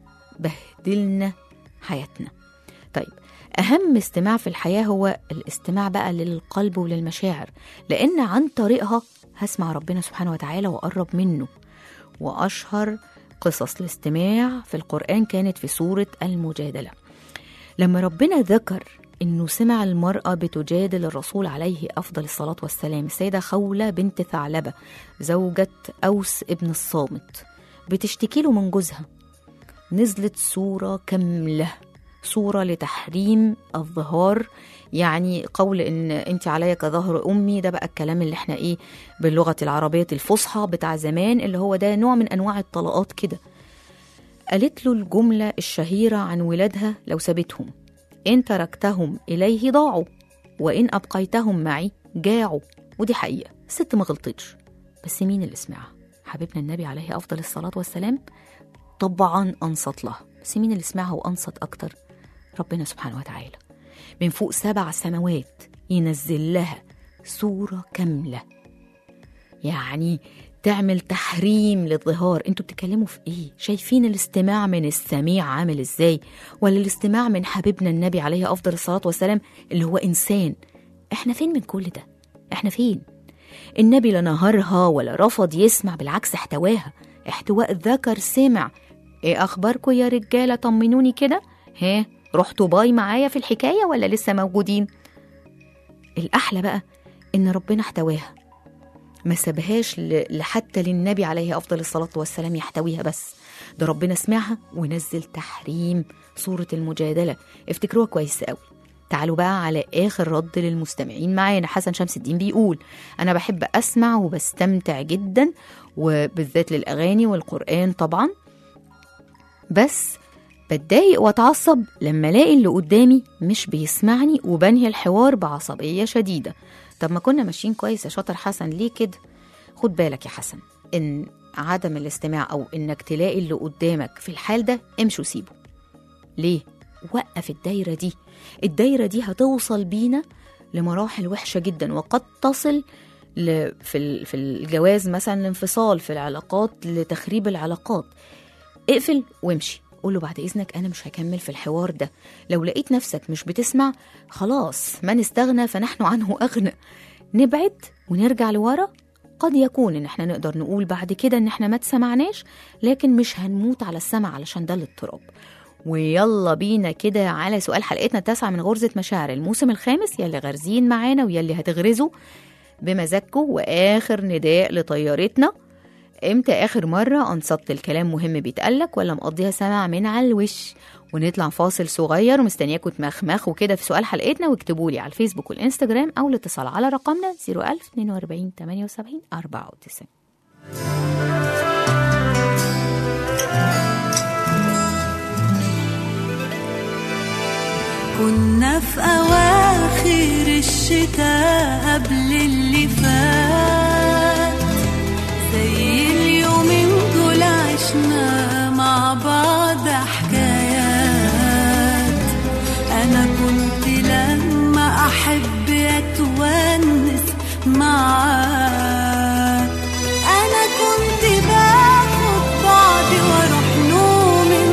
بهدلنا حياتنا طيب أهم استماع في الحياة هو الاستماع بقى للقلب وللمشاعر لأن عن طريقها هسمع ربنا سبحانه وتعالى وأقرب منه وأشهر قصص الاستماع في القرآن كانت في سورة المجادلة لما ربنا ذكر انه سمع المرأة بتجادل الرسول عليه افضل الصلاة والسلام السيدة خولة بنت ثعلبة زوجة اوس ابن الصامت بتشتكي له من جوزها نزلت سورة كاملة سورة لتحريم الظهار يعني قول ان انت عليا كظهر امي ده بقى الكلام اللي احنا ايه باللغة العربية الفصحى بتاع زمان اللي هو ده نوع من انواع الطلاقات كده قالت له الجملة الشهيرة عن ولادها لو سابتهم إن تركتهم إليه ضاعوا وإن أبقيتهم معي جاعوا ودي حقيقة الست ما غلطتش بس مين اللي سمعها حبيبنا النبي عليه أفضل الصلاة والسلام طبعا أنصت لها بس مين اللي سمعها وأنصت أكتر ربنا سبحانه وتعالى من فوق سبع سماوات ينزل لها سورة كاملة يعني تعمل تحريم للظهار انتوا بتتكلموا في ايه شايفين الاستماع من السميع عامل ازاي ولا الاستماع من حبيبنا النبي عليه افضل الصلاه والسلام اللي هو انسان احنا فين من كل ده احنا فين النبي لا نهارها ولا رفض يسمع بالعكس احتواها احتواء الذكر سمع ايه اخباركم يا رجاله طمنوني كده ها رحتوا باي معايا في الحكايه ولا لسه موجودين الاحلى بقى ان ربنا احتواها ما سابهاش ل- لحتى للنبي عليه افضل الصلاه والسلام يحتويها بس ده ربنا سمعها ونزل تحريم سوره المجادله افتكروها كويس قوي تعالوا بقى على اخر رد للمستمعين معانا حسن شمس الدين بيقول انا بحب اسمع وبستمتع جدا وبالذات للاغاني والقران طبعا بس بتضايق واتعصب لما الاقي اللي قدامي مش بيسمعني وبنهي الحوار بعصبيه شديده طب ما كنا ماشيين كويس يا شاطر حسن ليه كده خد بالك يا حسن ان عدم الاستماع او انك تلاقي اللي قدامك في الحال ده امشي وسيبه ليه وقف الدايره دي الدايره دي هتوصل بينا لمراحل وحشه جدا وقد تصل ل... في ال- في الجواز مثلا الانفصال في العلاقات لتخريب العلاقات اقفل وامشي قول له بعد اذنك انا مش هكمل في الحوار ده لو لقيت نفسك مش بتسمع خلاص من استغنى فنحن عنه اغنى نبعد ونرجع لورا قد يكون ان احنا نقدر نقول بعد كده ان احنا ما تسمعناش لكن مش هنموت على السمع علشان ده الاضطراب ويلا بينا كده على سؤال حلقتنا التاسعة من غرزة مشاعر الموسم الخامس يلي غارزين معانا ويلي هتغرزوا بمزاجكم واخر نداء لطيارتنا امتى اخر مرة انصت الكلام مهم بيتقالك ولا مقضيها سمع من على الوش ونطلع فاصل صغير ومستنياكم تمخمخوا كده في سؤال حلقتنا واكتبوا لي على الفيسبوك والانستجرام او الاتصال على رقمنا 01000 42 78 94 كنا في أواخر الشتاء قبل اللي فات زي اليومين دول عشنا مع بعض حكايات أنا كنت لما أحب أتونس معاك أنا كنت باخد بعضي وأروح له من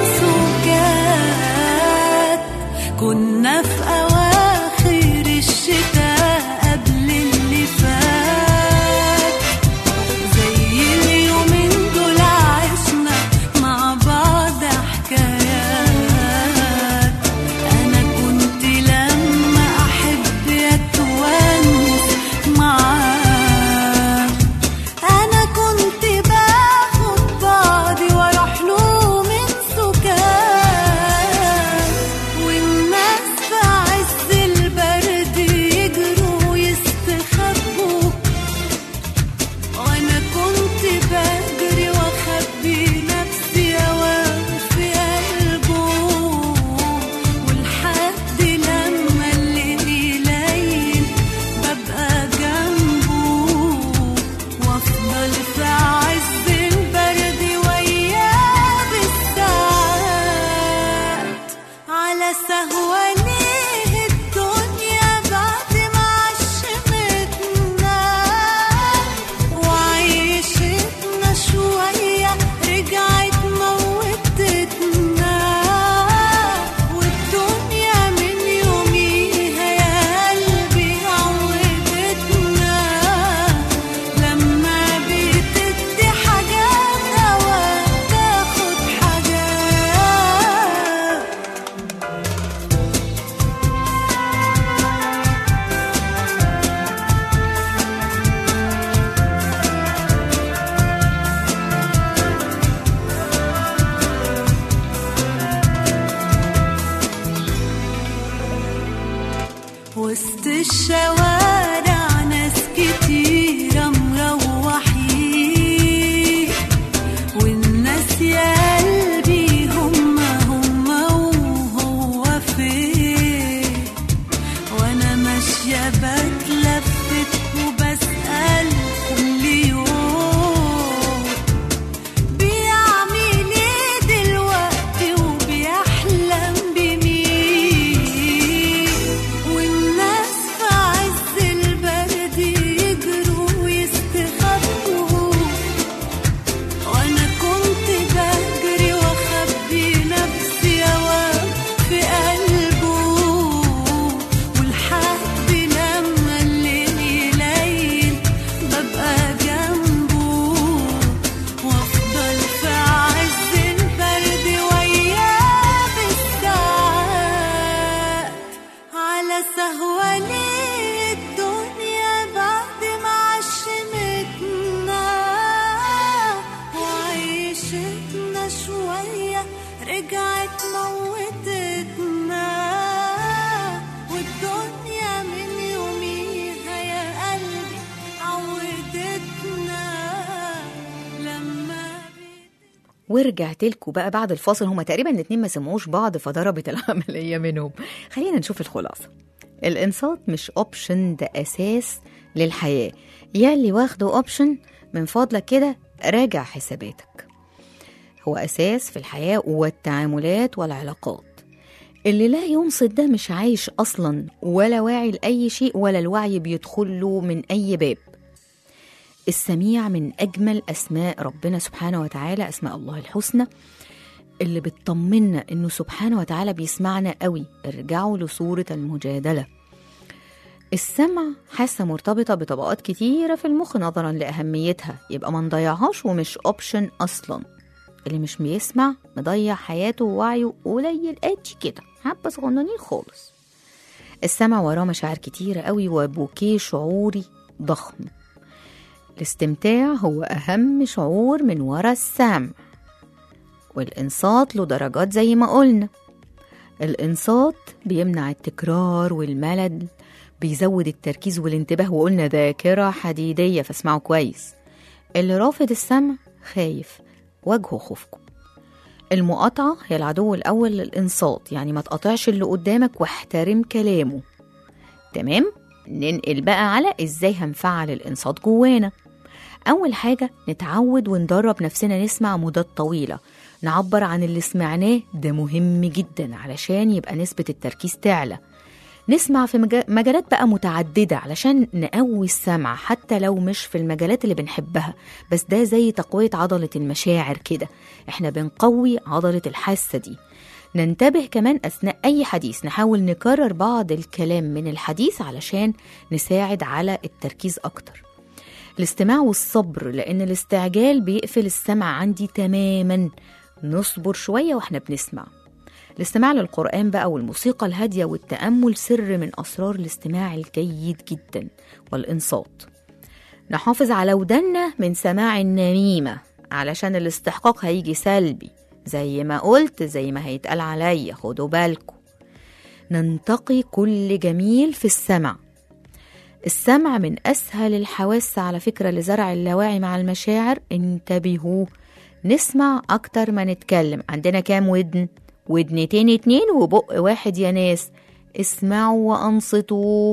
سكات كنا في أواخر الشتاء قبل اللي فات زي اليومين دول عشنا مع بعض حكايات أنا كنت لما أحب أتونس معاك شوية رجعت موتتنا والدنيا من يوميها يا قلبي عودتنا لما ورجعت لكم بقى بعد الفاصل هما تقريبا الاتنين ما سمعوش بعض فضربت العملية منهم خلينا نشوف الخلاصة الانصات مش اوبشن ده اساس للحياة يلي واخده اوبشن من فضلك كده راجع حساباتك هو اساس في الحياة والتعاملات والعلاقات اللي لا ينصت ده مش عايش اصلا ولا واعي لاي شيء ولا الوعي بيدخل له من اي باب السميع من أجمل أسماء ربنا سبحانه وتعالى أسماء الله الحسنى اللي بتطمنا إنه سبحانه وتعالى بيسمعنا قوي ارجعوا لصورة المجادلة السمع حاسة مرتبطة بطبقات كتيرة في المخ نظرا لأهميتها يبقى ما نضيعهاش ومش أوبشن أصلا اللي مش بيسمع مضيع حياته ووعيه قليل قد كده حبة صغننين خالص السمع وراه مشاعر كتيرة قوي وبوكيه شعوري ضخم الاستمتاع هو أهم شعور من ورا السمع والإنصات له درجات زي ما قلنا الإنصات بيمنع التكرار والملل بيزود التركيز والانتباه وقلنا ذاكرة حديدية فاسمعوا كويس اللي رافض السمع خايف وجهه خوفكم المقاطعة هي العدو الأول للإنصات يعني ما تقاطعش اللي قدامك واحترم كلامه تمام ننقل بقى على إزاي هنفعل الإنصات جوانا أول حاجة نتعود وندرب نفسنا نسمع مدات طويلة نعبر عن اللي سمعناه ده مهم جدا علشان يبقى نسبة التركيز تعلى نسمع في مجا- مجالات بقى متعددة علشان نقوي السمع حتى لو مش في المجالات اللي بنحبها بس ده زي تقوية عضلة المشاعر كده احنا بنقوي عضلة الحاسة دي ننتبه كمان أثناء أي حديث نحاول نكرر بعض الكلام من الحديث علشان نساعد على التركيز أكتر الاستماع والصبر لأن الاستعجال بيقفل السمع عندي تماما نصبر شوية واحنا بنسمع الاستماع للقرآن بقى والموسيقى الهادية والتأمل سر من أسرار الاستماع الجيد جدا والإنصات نحافظ على ودنا من سماع النميمة علشان الاستحقاق هيجي سلبي زي ما قلت زي ما هيتقال عليا خدوا بالكم ننتقي كل جميل في السمع السمع من أسهل الحواس على فكرة لزرع اللاواعي مع المشاعر انتبهوا نسمع أكتر ما نتكلم عندنا كام ودن؟ ودنتين اتنين وبق واحد يا ناس اسمعوا وأنصتوا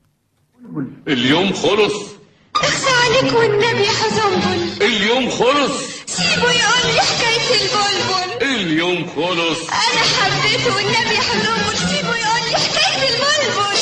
اليوم خلص اخفى عليك والنبي حزنبل اليوم خلص سيبه يقول لي حكاية البلبل اليوم خلص أنا حبيته والنبي حزنبل سيبه يقول لي حكاية البلبل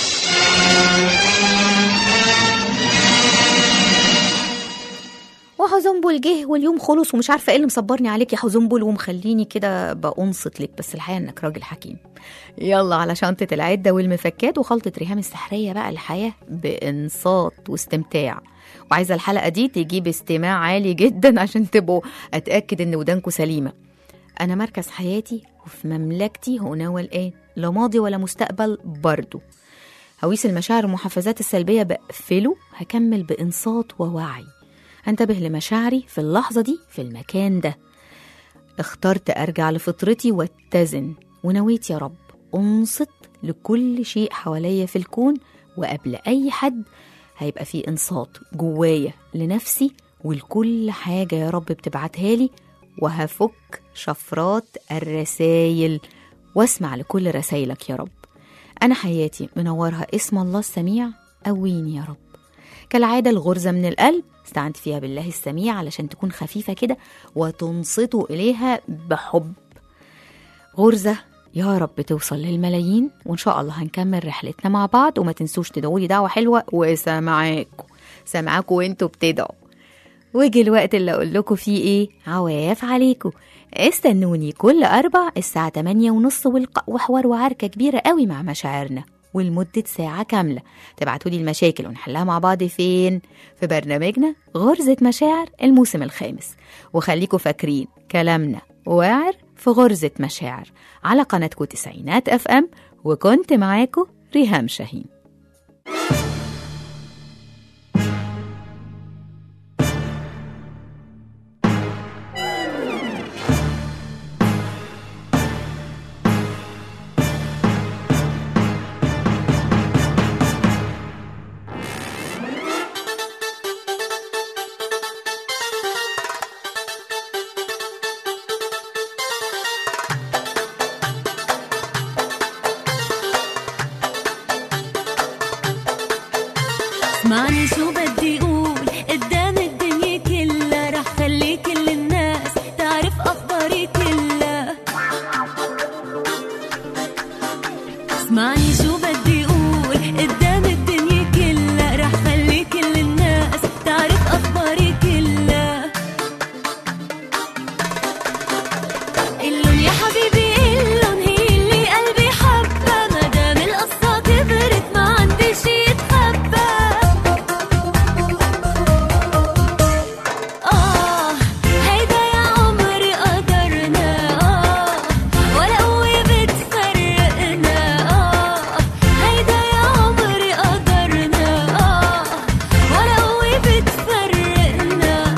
وحزنبل جه واليوم خلص ومش عارفه ايه اللي مصبرني عليك يا حزنبل ومخليني كده بأنصت لك بس الحقيقه انك راجل حكيم يلا على شنطه العده والمفكات وخلطه ريهام السحريه بقى الحياه بانصات واستمتاع وعايزه الحلقه دي تجيب استماع عالي جدا عشان تبقوا اتاكد ان ودانكم سليمه انا مركز حياتي وفي مملكتي هنا والان لا ماضي ولا مستقبل برضه هويس المشاعر والمحفزات السلبيه بقفله هكمل بانصات ووعي انتبه لمشاعري في اللحظة دي في المكان ده اخترت أرجع لفطرتي واتزن ونويت يا رب أنصت لكل شيء حواليا في الكون وقبل أي حد هيبقى في إنصات جوايا لنفسي ولكل حاجة يا رب بتبعتها لي وهفك شفرات الرسايل واسمع لكل رسايلك يا رب أنا حياتي منورها اسم الله السميع قويني يا رب كالعادة الغرزة من القلب استعنت فيها بالله السميع علشان تكون خفيفة كده وتنصتوا إليها بحب غرزة يا رب توصل للملايين وإن شاء الله هنكمل رحلتنا مع بعض وما تنسوش تدعوا لي دعوة حلوة وسامعاكم سامعاكم وانتوا بتدعوا وجي الوقت اللي أقول لكم فيه إيه عواف عليكم استنوني كل أربع الساعة 8 ونص والق- وحوار وعركة كبيرة قوي مع مشاعرنا ولمدة ساعة كاملة تبعتوا لي المشاكل ونحلها مع بعض فين؟ في برنامجنا غرزة مشاعر الموسم الخامس وخليكم فاكرين كلامنا واعر في غرزة مشاعر على قناتكم تسعينات اف ام وكنت معاكم ريهام شاهين اسمعني شو بدي اقول قدام الدنيا كلها رح خلي كل الناس تعرف اخباري كلها اسمعني شو بدي اقول قدام الدنيا كلها رح خلي كل الناس تعرف اخباري كلها قلن يا حبيبي قلن هي اللي قلبي حبها مدام القصة كبرت ما عندي شي يتخبى آه هيدا يا عمري قدرنا آه ولا قوة بتفرقنا آه هيدا يا عمري قدرنا آه ولا قوة بتفرقنا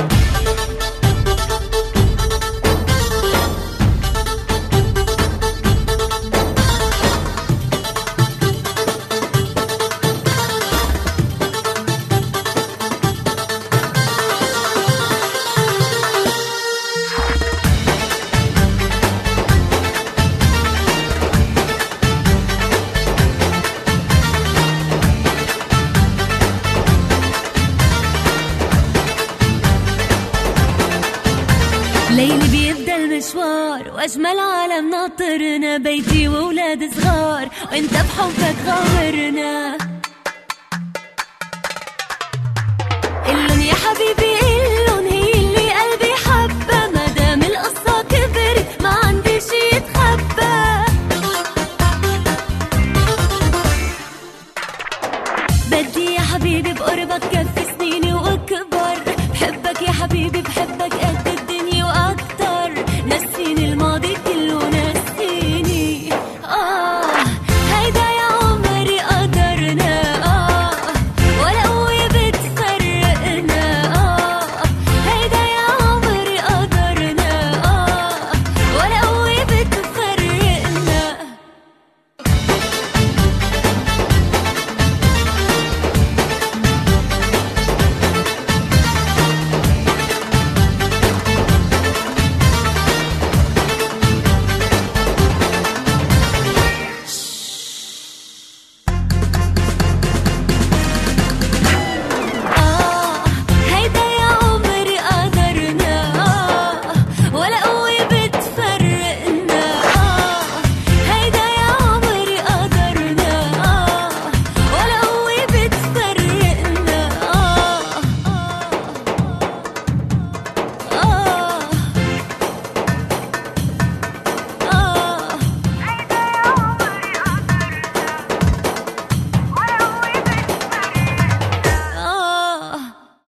ليلي بيبدا المشوار واجمل عالم ناطرنا بيتي واولاد صغار وانت بحبك غامرنا